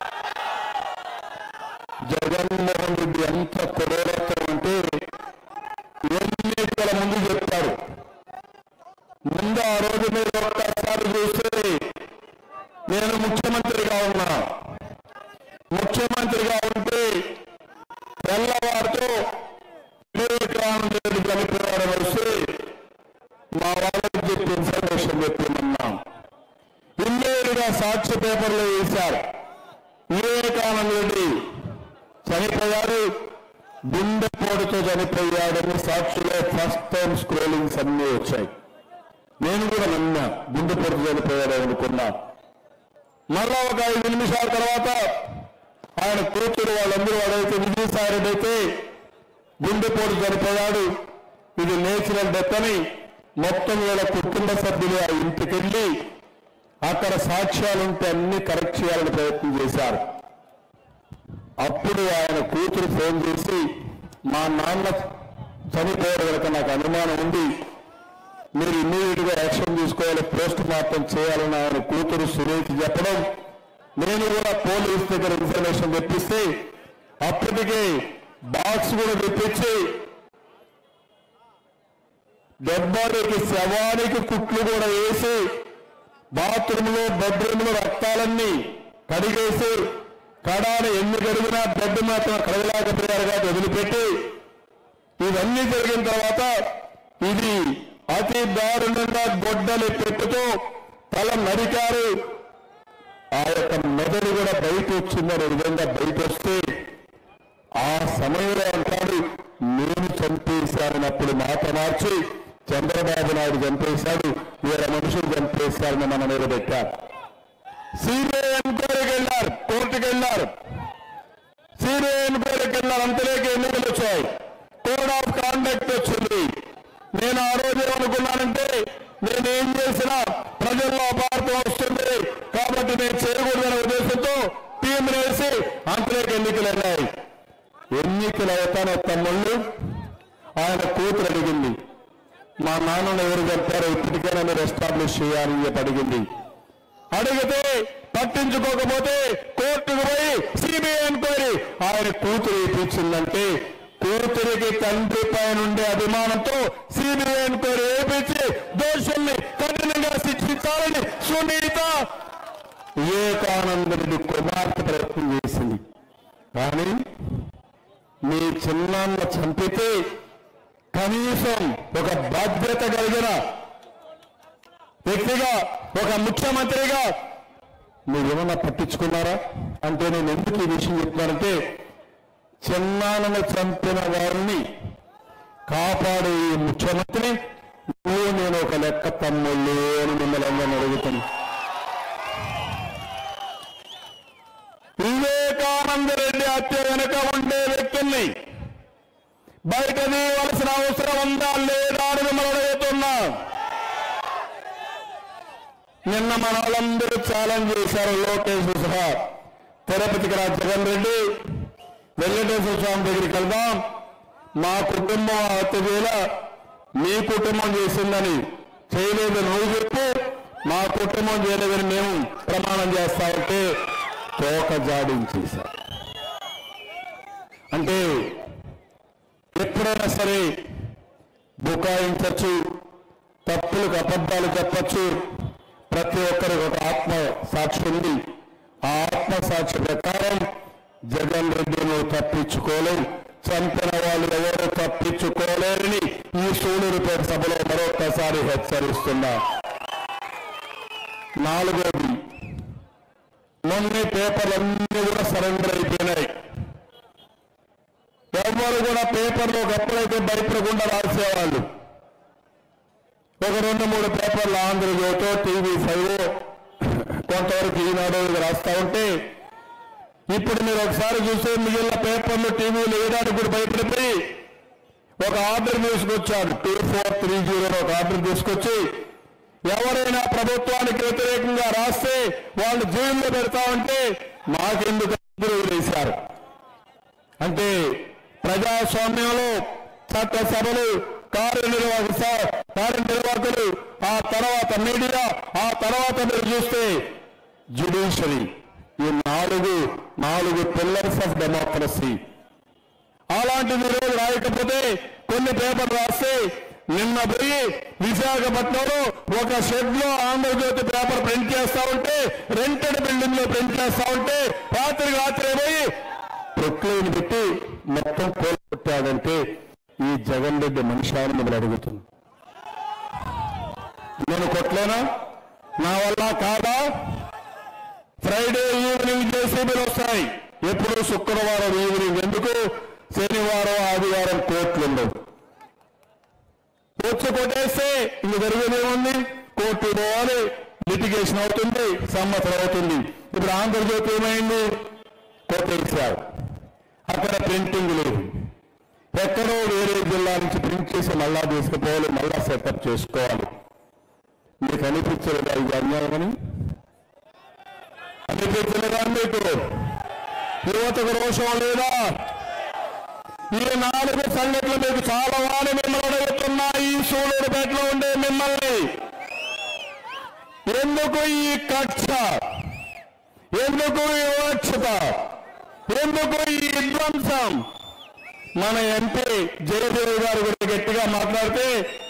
Speaker 5: జగన్మోహన్ రెడ్డి ఎంత కొడవలతో ఉంటే ఎన్నికల ముందు చెప్తారు ముందు ఆ రోజు మీరు ఒక్కసారి చూస్తే నేను ముఖ్యమంత్రిగా ఉన్నా ముఖ్యమంత్రిగా ఉంటే తెల్లవారితో వివేకానంద రెడ్డి చనిపోయాడు వస్తే మా వాళ్ళకి చెప్పి ఇన్ఫర్మేషన్ చెప్పిమన్నాం ఇమ్మీడియట్గా సాక్షి పేపర్లో వేశారు వివేకానంద రెడ్డి చనిపోయాడు గుండెపోటుతో చనిపోయాడని సాక్షిలో ఫస్ట్ టైం స్క్రోలింగ్స్ అన్నీ వచ్చాయి నేను కూడా నమ్మా గుండెపోటు చనిపోయాడు అనుకున్నా మళ్ళా ఒక ఐదు నిమిషాల తర్వాత ఆయన కూతురు వాళ్ళందరూ వాడైతే విజయసాయి రెడ్డి అయితే గుండెపోటు చనిపోయాడు ఇది నేచురల్ డెత్ అని మొత్తం వీళ్ళ కుటుంబ సభ్యులు ఆ ఇంటికి వెళ్ళి అక్కడ సాక్ష్యాలుంటే అన్ని కరెక్ట్ చేయాలని ప్రయత్నం చేశారు అప్పుడు ఆయన కూతురు ఫోన్ చేసి మా నాన్న చనిపోయాడు కనుక నాకు అనుమానం ఉంది మీరు ఇమ్మీడియట్ గా యాక్షన్ తీసుకోవాలి పోస్ట్ మార్టం చేయాలని ఆయన కూతురు సురేష్ చెప్పడం నేను కూడా పోలీస్ దగ్గర ఇన్ఫర్మేషన్ తెప్పిస్తే అప్పటికే బాక్స్ కూడా తెప్పించి డెడ్ బాడీకి శవానికి కుట్లు కూడా వేసి బాత్రూమ్ లో బెడ్రూమ్ లో రక్తాలన్నీ కడిగేసి కడాలు ఎన్ని కడిగినా బెడ్ మాత్రం కడగలేకపోయారు కాబట్టి వదిలిపెట్టి ఇవన్నీ జరిగిన తర్వాత ఇది అతి దారుణంగా గొడ్డలి పెట్టుతో తల నరికారు ఆ యొక్క మెదడు కూడా బయట వచ్చిందనే విధంగా బయట వస్తే ఆ సమయంలో అంటాడు నేను చంపేశానప్పుడు మాట మార్చి చంద్రబాబు నాయుడు చంపేశాడు వేరే మనుషులు చంపేశారని మన మీద పెట్టారు సిబిఐ ఎంక్వైరీకి వెళ్ళారు కోర్టుకి వెళ్ళారు సిబిఐ ఎంక్వైరీకి వెళ్ళారు అంతలేక ఎన్నికలు వచ్చాయి కోడ్ ఆఫ్ కాండక్ట్ వచ్చింది నేను ఆ రోజు ఏమనుకున్నానంటే నేను ఏం చేసినా ప్రజల్లో అపార్థం వస్తుంది కాబట్టి నేను చేయకూడదనే ఉద్దేశంతో టీం వేసి అంతలేక ఎన్నికలు వెళ్ళాయి ఎన్నికలు అవుతానో తమ్ముళ్ళు ఆయన కూతురు అడిగింది మా నాన్నను ఎవరు చెప్పారో ఇప్పటికైనా మీరు ఎస్టాబ్లిష్ చేయాలని చెప్పి అడిగింది అడిగితే పట్టించుకోకపోతే కోర్టుకు పోయి సిబిఐ ఎంక్వైరీ ఆయన కూతురు వేయించిందంటే కూతురికి తండ్రి పైన ఉండే అభిమానంతో సిబిఐ ఎంక్వైరీ వేయించి దోషుల్ని కఠినంగా శిక్షించాలని సునీత వివేకానంద రెడ్డి కుమార్తె ప్రయత్నం చేసింది కానీ మీ చిన్నాన్న చంపితే కనీసం ఒక బాధ్యత కలిగిన వ్యక్తిగా ఒక ముఖ్యమంత్రిగా మీరేమన్నా పట్టించుకున్నారా అంటే నేను ఎందుకు ఈ విషయం చెప్తున్నానంటే చిన్నాన్నను చంపిన వారిని కాపాడే ఈ ముఖ్యమంత్రి నువ్వు నేను ఒక లెక్క తమ్ముళ్ళు అని మిమ్మల్ని అందరిని అడుగుతాను వివేకానంద రెడ్డి హత్య వెనుక ఉండే వ్యక్తుల్ని బయట తీయవలసిన అవసరం ఉందా లేదా అని మిమ్మల్ని అడుగుతున్నా నిన్న మన వాళ్ళందరూ ఛాలెంజ్ చేశారు లోకేష్ సహా తిరుపతికి రా జగన్ రెడ్డి వెంకటేశ్వర స్వామి దగ్గరికి వెళ్దాం మా కుటుంబం ఆ హత్య చేయాల మీ కుటుంబం చేసిందని చేయలేదు నువ్వు చెప్పు మా కుటుంబం చేయలేదని మేము ప్రమాణం చేస్తామంటే తోక జాడించేశారు అంటే ఎప్పుడైనా సరే బుకాయించచ్చు తప్పులకు అబద్ధాలు చెప్పచ్చు ప్రతి ఒక్కరికి ఒక ఆత్మ సాక్షి ఉంది ఆ ఆత్మ సాక్షి ప్రకారం జగన్ రెడ్డిని తప్పించుకోలేరు చంపిన వాళ్ళు ఎవరు తప్పించుకోలేరని ఈ సూళూరుపేట సభలో మరొకసారి హెచ్చరిస్తున్నా నాలుగోది మొన్నే పేపర్లన్నీ కూడా సరెండర్ అయిపోయినాయి ఎవరు కూడా పేపర్లో ఒకప్పుడైతే భయపడకుండా రాసేవాళ్ళు ఒక రెండు మూడు పేపర్లు ఆంధ్రజ్యోతో టీవీ ఫైవ్ కొంతవరకు ఈనాడు ఇది రాస్తా ఉంటే ఇప్పుడు మీరు ఒకసారి చూస్తే మిగిలిన పేపర్లు టీవీలు ఏడాది కూడా భయపడిపోయి ఒక ఆర్డర్ తీసుకొచ్చాడు టూ ఫోర్ త్రీ జీరో ఒక ఆర్డర్ తీసుకొచ్చి ఎవరైనా ప్రభుత్వానికి వ్యతిరేకంగా రాస్తే వాళ్ళు జైల్లో పెడతా ఉంటే మాకెందుకు వేశారు అంటే ప్రజాస్వామ్యంలో చట్టసభలు కార్యనిర్వాహక స- కార్యనిర్వాహకులు ఆ తర్వాత మీడియా ఆ తర్వాత మీరు చూస్తే జ్యుడిషియరీ ఈ నాలుగు నాలుగు పిల్లర్స్ ఆఫ్ డెమోక్రసీ అలాంటిది రోజు రాయకపోతే కొన్ని పేపర్ రాస్తే నిన్న పోయి విశాఖపట్నంలో ఒక షెడ్ లో ఆంధ్రజ్యోతి పేపర్ ప్రింట్ చేస్తా ఉంటే రెంటెడ్ బిల్డింగ్ లో ప్రింట్ చేస్తా ఉంటే రాత్రి రాత్రి పోయి ప్రొక్లైన్ పెట్టి మొత్తం కోల్కొట్టాడంటే ఈ జగన్ రెడ్డి మనిషి అని మిమ్మల్ని అడుగుతున్నా నేను కొట్లేనా నా వల్ల కాదా ఫ్రైడే ఈవినింగ్ జేసీబీలు వస్తాయి ఎప్పుడు శుక్రవారం ఈవినింగ్ ఎందుకు శనివారం ఆదివారం కోర్టులు ఉండవు వచ్చి కొట్టేస్తే ఇంక జరిగేది ఏముంది కోర్టు పోవాలి లిటిగేషన్ అవుతుంది సంవత్సరం అవుతుంది ఇప్పుడు ఆంధ్రజ్యోతి ఏమైంది కొట్టేశారు అక్కడ ప్రింటింగ్ లేదు ఎక్కడో వేరే జిల్లా నుంచి ప్రింట్ చేసి మళ్ళా తీసుకుపోవాలి మళ్ళా సెటప్ చేసుకోవాలి మీకు అనిపించలేదా ఇది అన్యాయమని అనిపించలేదా మీకు యువతకు రోషం లేదా ఈ నాలుగు సంఘటనలు మీకు చాలా వాడి మిమ్మల్ని అడుగుతున్నా ఈ సూళూరుపేటలో ఉండే మిమ్మల్ని ఎందుకు ఈ కక్ష ఎందుకు ఈ వివక్షత ఎందుకు ఈ విధ్వంసం మన ఎంపీ జయదేవ్ గారు కూడా గట్టిగా మాట్లాడితే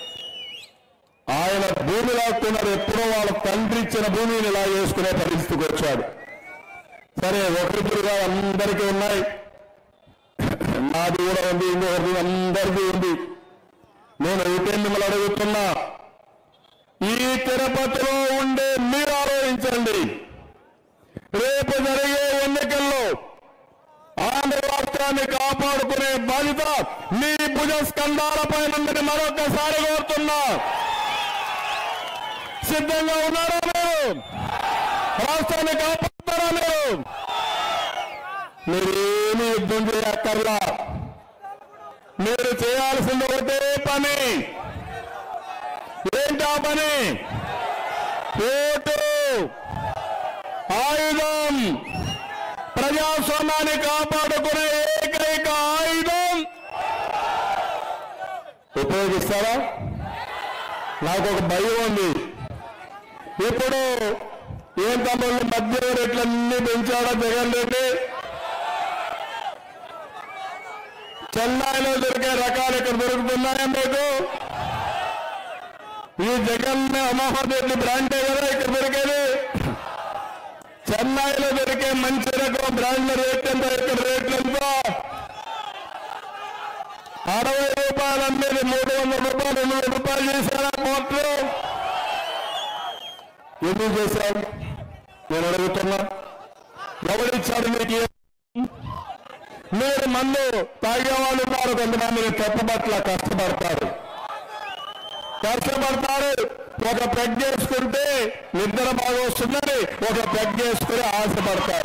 Speaker 5: ఆయన భూమి లాక్కున్నారు ఎప్పుడో వాళ్ళ తండ్రి ఇచ్చిన భూమిని ఇలా చేసుకునే పరిస్థితికి వచ్చాడు సరే ఒకరిద్దరుగా అందరికీ ఉన్నాయి నాది కూడా ఉంది ఇంకొకటి అందరిది ఉంది నేను ఒకటే మిమ్మల్ని అడుగుతున్నా ఈ తిరుపతిలో ఉండే మీరు ఆలోచించండి రేపు జరిగే ఎన్నికల్లో ఆంధ్ర రాష్ట్రాన్ని కాపాడుకునే బాధ్యత మీ భుజ స్కంధాలపై నుండి మరొకసారి కోరుతున్నా సిద్ధంగా ఉన్నారా మీరు రాష్ట్రాన్ని కాపాడుతారా మీరు మీరేమి యుద్ధం చేయక్కర్లా మీరు చేయాల్సింది ఒకటే పని ఏంటా పని ఓటు ఆయుధం ప్రజాస్వామ్యాన్ని కాపాడుకునే ఏకైక ఆయుధం ఉపయోగిస్తారా నాకు ఒక భయం ఉంది ఇప్పుడు ఏం తమ్ముళ్ళు మద్యం రేట్లన్నీ పెంచాడా జగన్ రెడ్డి చెన్నైలో దొరికే రకాలు ఇక్కడ దొరుకుతున్నాయా మీకు ఈ జగన్ మోహన్ రెడ్డి బ్రాండే కదా ఇక్కడ దొరికేది చెన్నైలో దొరికే మంచి రకం బ్రాండ్ల రేట్ ఎంత ఇక్కడ రేట్లు ఎంత అరవై రూపాయలు అమ్మేది మూడు వందల రూపాయలు రెండు వందల రూపాయలు చేశారా కోర్టులో ఎందుకు చేశారు నేను అడుగుతున్నా ఎవరిచ్చారు మీకు ఈ మీరు మందు తాగే వాళ్ళు ఉన్నారు కొంతమంది చెప్పబట్ల కష్టపడతారు కష్టపడతారు ఒక పెగ్ చేసుకుంటే నిద్ర బాగా వస్తుందని ఒక పెగ్ చేసుకుని ఆశపడతారు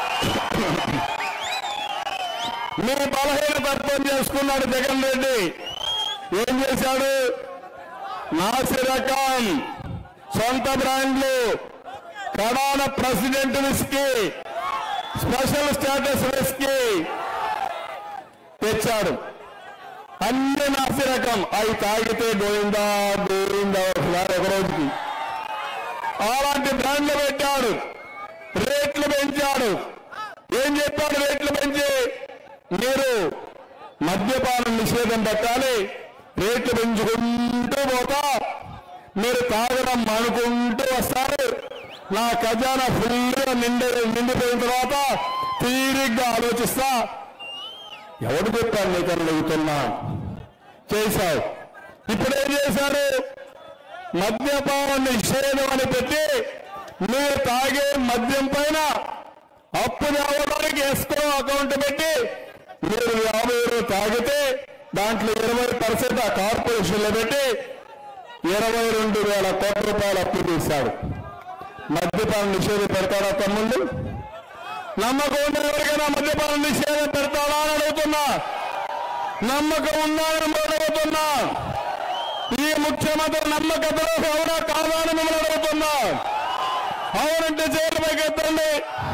Speaker 5: మీ బలహీన అర్థం చేసుకున్నాడు జగన్ రెడ్డి ఏం చేశాడు నాసి రకం సొంత బ్రాండ్లు కడాన president whisky special status whisky తెచ్చాడు అన్ని నాసి రకం అవి తాగితే గోయిందా గోయిందా ఒకసారి ఒక రోజుకి అలాంటి బ్రాండ్లు పెట్టాడు రేట్లు పెంచాడు ఏం చెప్పాడు రేట్లు పెంచి మీరు మద్యపానం నిషేధం పెట్టాలి రేట్లు పెంచుకుంటూ పోతా మీరు తాగడం మానుకుంటూ వస్తారు నా ఖజానా ఫుల్గా నిండి నిండిపోయిన తర్వాత తీరిగ్గా ఆలోచిస్తా ఎవడు చెప్పాను నీకు అని అడుగుతున్నా చేశావు ఇప్పుడు ఏం చేశారు మద్యపాన నిషేధం అని పెట్టి మీరు తాగే మద్యం పైన అప్పు తేవడానికి ఎస్కో అకౌంట్ పెట్టి మీరు యాభై రూపాయలు తాగితే దాంట్లో ఇరవై పర్సెంట్ ఆ కార్పొరేషన్లో పెట్టి ఇరవై రెండు వేల కోట్ల రూపాయలు అప్పు తీశాడు మద్యపాన నిషేధం పెడతాడా తమ్ముళ్ళు నమ్మకం ఉన్న ఎవరికైనా మద్యపాన నిషేధం పెడతాడా అని అడుగుతున్నా నమ్మకం ఉందా అని అడుగుతున్నా ఈ ముఖ్యమంత్రి నమ్మకతలో అవునా కాదా అని మిమ్మల్ని అడుగుతున్నా అవునంటే చేతుల పైకి ఎత్తండి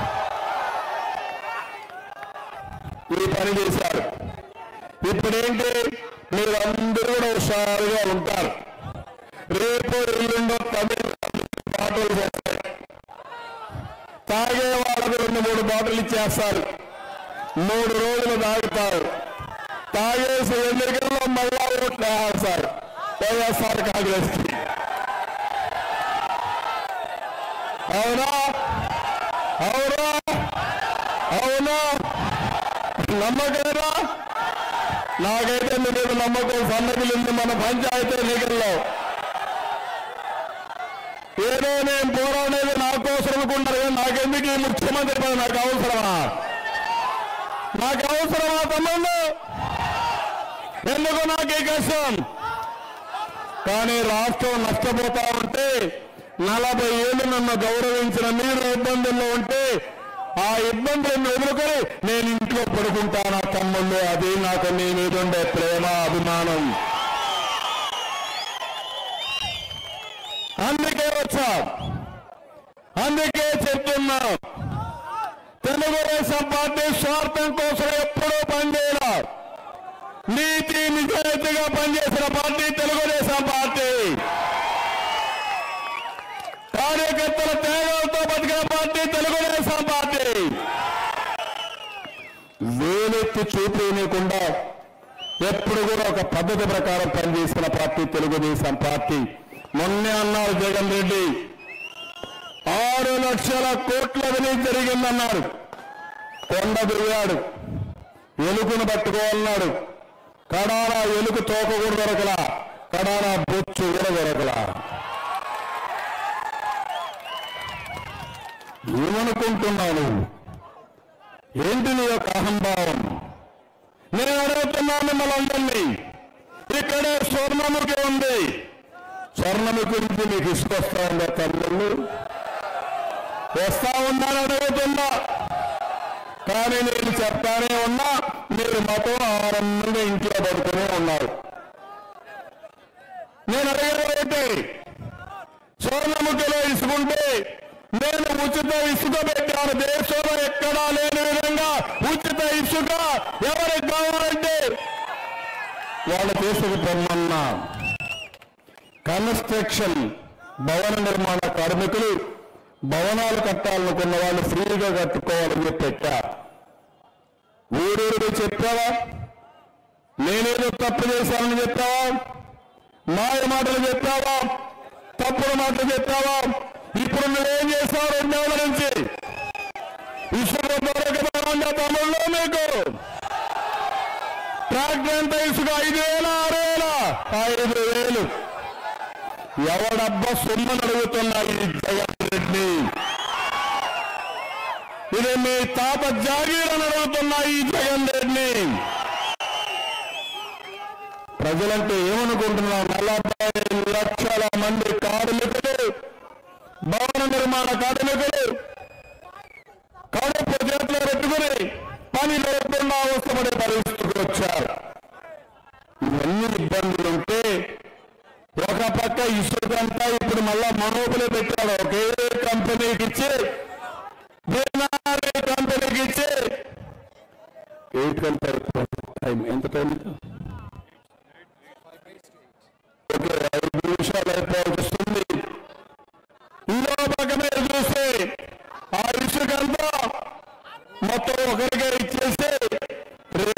Speaker 5: ఈ పని చేశారు ఇప్పుడేంటి మీరందరూ కూడా హుషారుగా ఉంటారు రేపు ఎల్లుండో తమిళ బాటలు చేస్తారు తాగే వాళ్ళకు రెండు మూడు బాటలు ఇచ్చేస్తారు మూడు రోజులు తాగుతారు తాగేసి ఎన్నికల్లో మళ్ళా ఓట్లు వేస్తారు వైఎస్ఆర్ కాంగ్రెస్ కి అవునా అవునా అవునా నమ్మకమేనా నాకైతే మీ మీద నమ్మకం సన్నగిలింది మన పంచాయతీ ఎన్నికల్లో ఏదో నేను పోరాడేది నా కోసం అనుకుంటారు కానీ నాకెందుకు ఈ ముఖ్యమంత్రి పని నాకు అవసరమా నాకు అవసరమా తమ్ముళ్ళు ఎందుకు నాకు ఈ కష్టం కానీ రాష్ట్రం నష్టపోతా ఉంటే నలభై ఏళ్ళు నన్ను గౌరవించిన మీరు ఇబ్బందుల్లో ఉంటే ఆ ఇబ్బందులను వదులుకొని నేను ఇంట్లో పడుకుంటానా తమ్ముళ్ళు అది నాకు నీ మీద ఉండే ప్రేమ అభిమానం అందుకే వచ్చా అందుకే చెప్తున్నా తెలుగుదేశం పార్టీ స్వార్థం కోసం ఎప్పుడూ పనిచేయాల నీతి నిజాయితీగా పనిచేసిన పార్టీ తెలుగుదేశం పార్టీ కార్యకర్తల త్యాగాలతో బతికిన పార్టీ తెలుగుదేశం పార్టీ వేలెత్తి చూపించకుండా ఎప్పుడు కూడా ఒక పద్ధతి ప్రకారం పనిచేసిన పార్టీ తెలుగుదేశం పార్టీ మొన్నే అన్నారు జగన్ రెడ్డి ఆరు లక్షల కోట్ల అవినీతి జరిగిందన్నాడు కొండ తిరిగాడు ఎలుకను పట్టుకోవాలన్నాడు కడాన ఎలుక తోక కూడా దొరకలా కడాన బొచ్చు కూడా దొరకలా ఏమనుకుంటున్నావు నువ్వు ఏంటి నీ యొక్క అహంభావం నేను అడుగుతున్నాను మిమ్మల్ని ఇక్కడే స్వర్ణముఖి ఉంది స్వర్ణముఖి నుంచి మీకు ఇసుకొస్తా ఉందా తల్లు వస్తా ఉందని అడుగుతున్నా కానీ నేను చెప్తానే ఉన్నా మీరు మతం ఆరంభంగా ఇంట్లో పడుతూనే ఉన్నారు నేను అడిగేది స్వర్ణముఖిలో ఇసుకుంటే నేను ఉచిత ఇసుక పెట్టాను దేశంలో ఎక్కడా లేని విధంగా ఉచిత ఇసుక ఎవరికి కావాలంటే వాళ్ళ తీసుకు పొమ్మన్నా కన్స్ట్రక్షన్ భవన నిర్మాణ కార్మికులు భవనాలు కట్టాలనుకున్న వాళ్ళు ఫ్రీగా కట్టుకోవాలని చెప్పి పెట్టా ఊరూరు చెప్పావా నేనేదో తప్పు చేశానని చెప్పావా మాయ మాటలు చెప్పావా తప్పుడు మాటలు చెప్పావా ఇప్పుడు నువ్వేం చేస్తావు రెండేళ్ల నుంచి ఇసుక దొరకబడంగా తమిళలో మీకు ట్రాక్టర్ ఎంత ఇసుక ఐదు వేల ఆరు వేల ఐదు వేలు ఎవడబ్బా సొమ్మని అడుగుతున్నా ఈ జగన్ రెడ్డి ఇది మీ తాత జాగీర్ అని అడుగుతున్నా ఈ జగన్ రెడ్డిని ప్రజలంటే ఏమనుకుంటున్నారు నలభై లక్షల మంది కార్మికులు భవన నిర్మాణ కార్మికులు కడుపు చేతిలో పెట్టుకుని పని లేకుండా అవసరపడే పరిస్థితికి వచ్చారు ఇవన్నీ ఇబ్బందులు ఉంటే ఒక పక్క ఇసుకంతా ఇప్పుడు మళ్ళా మనోపులే పెట్టాడు ఒకే కంపెనీకి ఇచ్చి బీనారీ కంపెనీకి ఇచ్చి ఎయిట్ కంపెనీ టైం ఎంత టైం ఓకే ఐదు నిమిషాలు అయిపోతుంది ఇంకో పక్క మీరు చూస్తే ఆ ఇసుకంతా మొత్తం ఒకరికే ఇచ్చేసి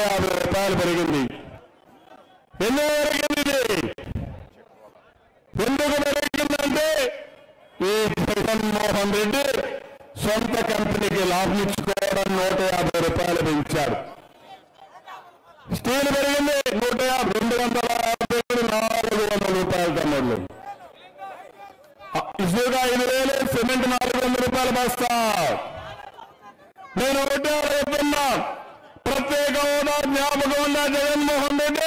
Speaker 5: యాభై రూపాయలు పెరిగింది ఎందుకు పెరిగింది ఇది ఎందుకు పెరిగిందంటే ఈ జగన్మోహన్ రెడ్డి సొంత కంపెనీకి లాభం ఇచ్చుకోవడం నూట యాభై రూపాయలు పెంచాడు స్టీల్ పెరిగింది నూట యాభై రెండు వందల యాభై ఏడు నాలుగు వందల రూపాయలు తమ్ముళ్ళు ఇసుక ఐదు వేలు సిమెంట్ నాలుగు వందల రూపాయలు బస్తా నేను ఒకటే అడుగుతున్నా ప్రత్యేక హోదా జ్ఞాపకం ఉన్న జగన్మోహన్ రెడ్డి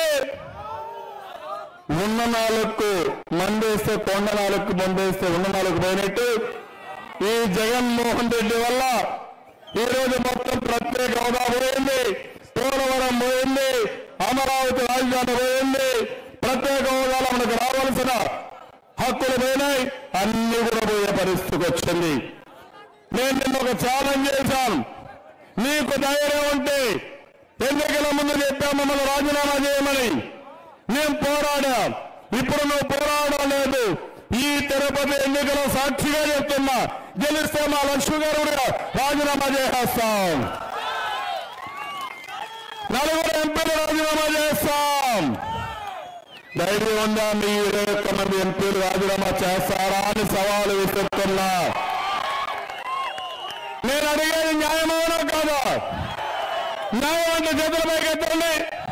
Speaker 5: ఉన్న నాలుగు మందేస్తే కొండ నాలుగు మందేస్తే ఉన్న నాలుగు పోయినట్టు ఈ జగన్మోహన్ రెడ్డి వల్ల ఈ రోజు మొత్తం ప్రత్యేక హోదా పోయింది పోలవరం పోయింది అమరావతి రాజధాని పోయింది ప్రత్యేక హోదాలో మనకు రావాల్సిన హక్కులు పోయినాయి అన్ని కూడా పోయే పరిస్థితికి వచ్చింది నేను నిన్న ఒక ఛాలెంజ్ చేశాను నీకు ధైర్యం ఉంటే ఎన్నికల ముందు చెప్పాము మమ్మల్ని రాజీనామా చేయమని నేను పోరాడా ఇప్పుడు నువ్వు పోరాడడం లేదు ఈ తిరుపతి ఎన్నికల సాక్షిగా చెప్తున్నా గెలిస్తే మా లక్ష్మి గారు కూడా రాజీనామా చేసేస్తాం నలుగురు ఎంపీలు రాజీనామా చేస్తాం ధైర్యం ఉందా మీ ఇరవై ఒక్క మంది ఎంపీలు రాజీనామా చేస్తారా అని సవాలు విసురుతున్నా నేను అడిగేది న్యాయమవునా కాదా న్యాయం అంటే చేతులపైకి ఎత్తండి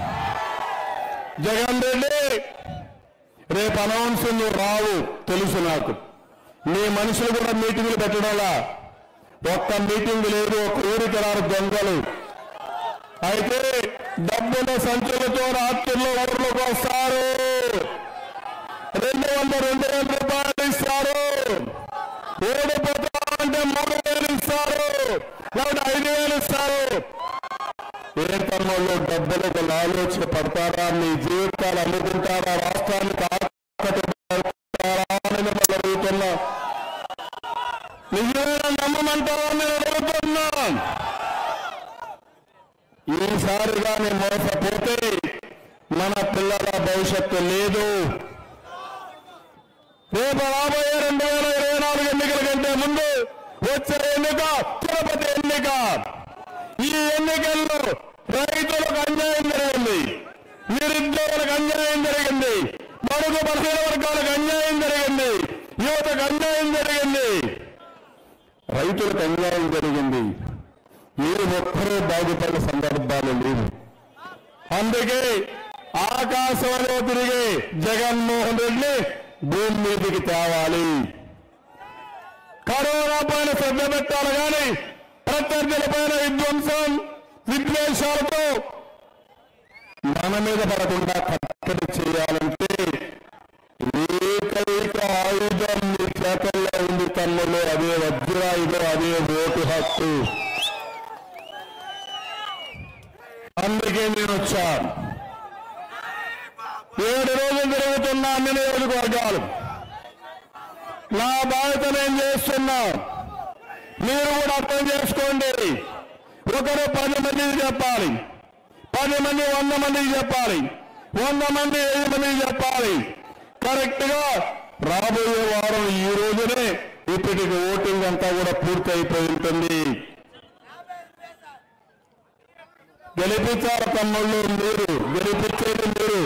Speaker 5: జగన్ రెడ్డి రేపు అనౌన్సింగ్ రావు తెలుసు నాకు మీ మనుషులు కూడా మీటింగ్లు పెట్టడంలా ఒక్క మీటింగ్ లేదు ఒక ఊరికి రారు దొంగలు అయితే డబ్బుల సంచులతో రాత్రుల్లో ఊర్లోకి వస్తారు రెండు వందల రెండు వేల రూపాయలు ఇస్తారు ఓడిపోతా అంటే మూడు వేలు ఇస్తారు లేకపోతే ఐదు వేలు ఇస్తారు ఏ తమ్ముళ్ళు డబ్బులకు ఆలోచన పడతారా మీ జీవితాలు అమ్ముకుంటారా రాష్ట్రాన్ని కాకట్టుకుంటారా అని మిమ్మల్ని అడుగుతున్నా నిజమైన నమ్మమంటారా నేను అడుగుతున్నా ఈసారి కానీ మోసపోతే మన పిల్లల భవిష్యత్తు లేదు రేపు రాబోయే రెండు వేల ఇరవై నాలుగు ఎన్నికల కంటే ముందు వచ్చే ఎన్నిక తిరుపతి ఎన్నిక ఈ ఎన్నికల్లో రైతులకు అన్యాయం జరిగింది నిరుద్యోగులకు అన్యాయం జరిగింది మరుగు బలహీన వర్గాలకు అన్యాయం జరిగింది యువతకు అన్యాయం జరిగింది రైతులకు అన్యాయం జరిగింది మీరు ఒక్కరూ బాగుపడిన సందర్భాలు లేవు అందుకే ఆకాశంలో తిరిగి జగన్మోహన్ రెడ్డి భూమి మీదకి తేవాలి కరోనా పైన శ్రద్ధ పెట్టాలి కానీ ప్రత్యర్థుల పైన విధ్వంసం విద్వేషాలతో మన మీద పడకుండా కట్టడి చేయాలంటే ఏకైక ఆయుధం మీ చేతల్లో ఉంది తమ్ముళ్ళు అదే వజ్రాయుధం అదే ఓటు హక్కు అందుకే నేను వచ్చాను ఏడు రోజులు తిరుగుతున్నా అన్ని నియోజకవర్గాలు నా బాధ్యత నేను చేస్తున్నా మీరు కూడా అర్థం చేసుకోండి ఒకరు పది మందికి చెప్పాలి పది మంది వంద మందికి చెప్పాలి వంద మంది వెయ్యి మందికి చెప్పాలి కరెక్ట్ గా రాబోయే వారం ఈ రోజునే ఇప్పటికి ఓటింగ్ అంతా కూడా పూర్తి అయిపోయి ఉంటుంది గెలిపించారు తమ్ముళ్ళు మీరు గెలిపించేది మీరు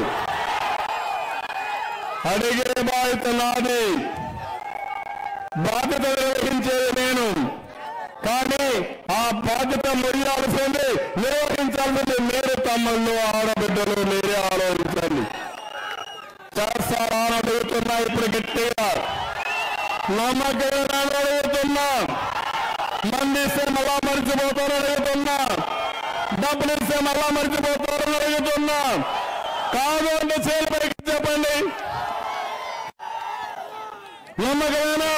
Speaker 5: అడిగే బాధ్యత నాది బాధ్యత నిర్వహించేది నేను కానీ ఆ బాధ్యత మొయ్యాల్సింది నిర్వహించాల్సింది మీరు తమ్ముళ్ళు ఆడబిడ్డలు మీరే ఆలోచించండి చేస్తారా అని అడుగుతున్నా ఇప్పుడు గట్టిగా నమ్మకం అడుగుతున్నా మంది ఇస్తే మళ్ళా మర్చిపోతారని అడుగుతున్నా డబ్బులు ఇస్తే మళ్ళా మర్చిపోతారని అడుగుతున్నా కాదు అంటే చేలు పైకి చెప్పండి నమ్మకమేనా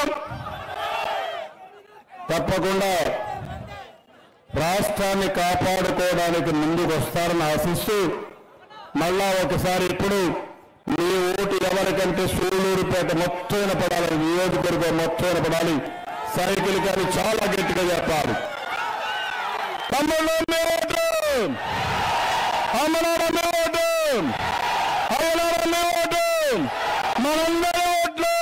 Speaker 5: తప్పకుండా రాష్ట్రాన్ని కాపాడుకోవడానికి ముందుకు వస్తారని ఆశిస్తూ మళ్ళా ఒకసారి ఇప్పుడు మీ ఓటు ఎవరికంటే సూళ్ళూరుపేట మొత్తం పడాలి నియోజకవర్గం మొత్తం పడాలి సైకిల్ కానీ చాలా గట్టిగా చెప్పాలి తమ్ముళ్ళు మీ ఓటు అమ్మనాడు మీ ఓటు అయ్యనాడు మీ ఓటు మనందరి ఓట్లు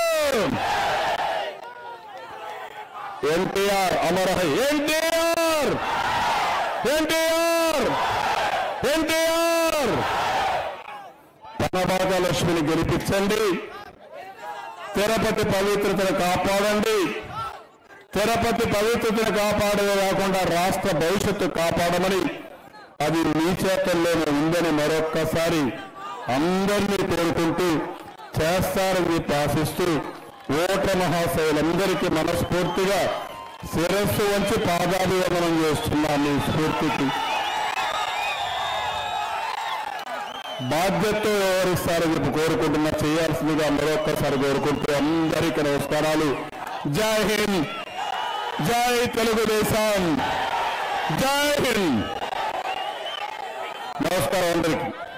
Speaker 5: ఎన్టీఆర్ అమర ఎన్టీఆర్ ఎన్టీఆర్ ఎన్టీఆర్ పనబాగ లక్ష్మిని గెలిపించండి తిరుపతి పవిత్రతను కాపాడండి తిరుపతి పవిత్రతను కాపాడమే కాకుండా రాష్ట్ర భవిష్యత్తు కాపాడమని అది మీ చేతుల్లోనే ఉందని మరొక్కసారి అందరినీ కోరుకుంటూ చేస్తారని చెప్పి ఆశిస్తూ ఓట్ల మహాశయులందరికీ మనస్ఫూర్తిగా శిరస్సు వంచి పాదాభివందనం చేస్తున్నాను మీ స్ఫూర్తికి బాధ్యతతో వ్యవహరిస్తారని చెప్పి కోరుకుంటున్నా చేయాల్సిందిగా మరొక్కసారి కోరుకుంటూ అందరికీ నమస్కారాలు జై హింద్ జై తెలుగుదేశం జై హింద్ నమస్కారం అందరికీ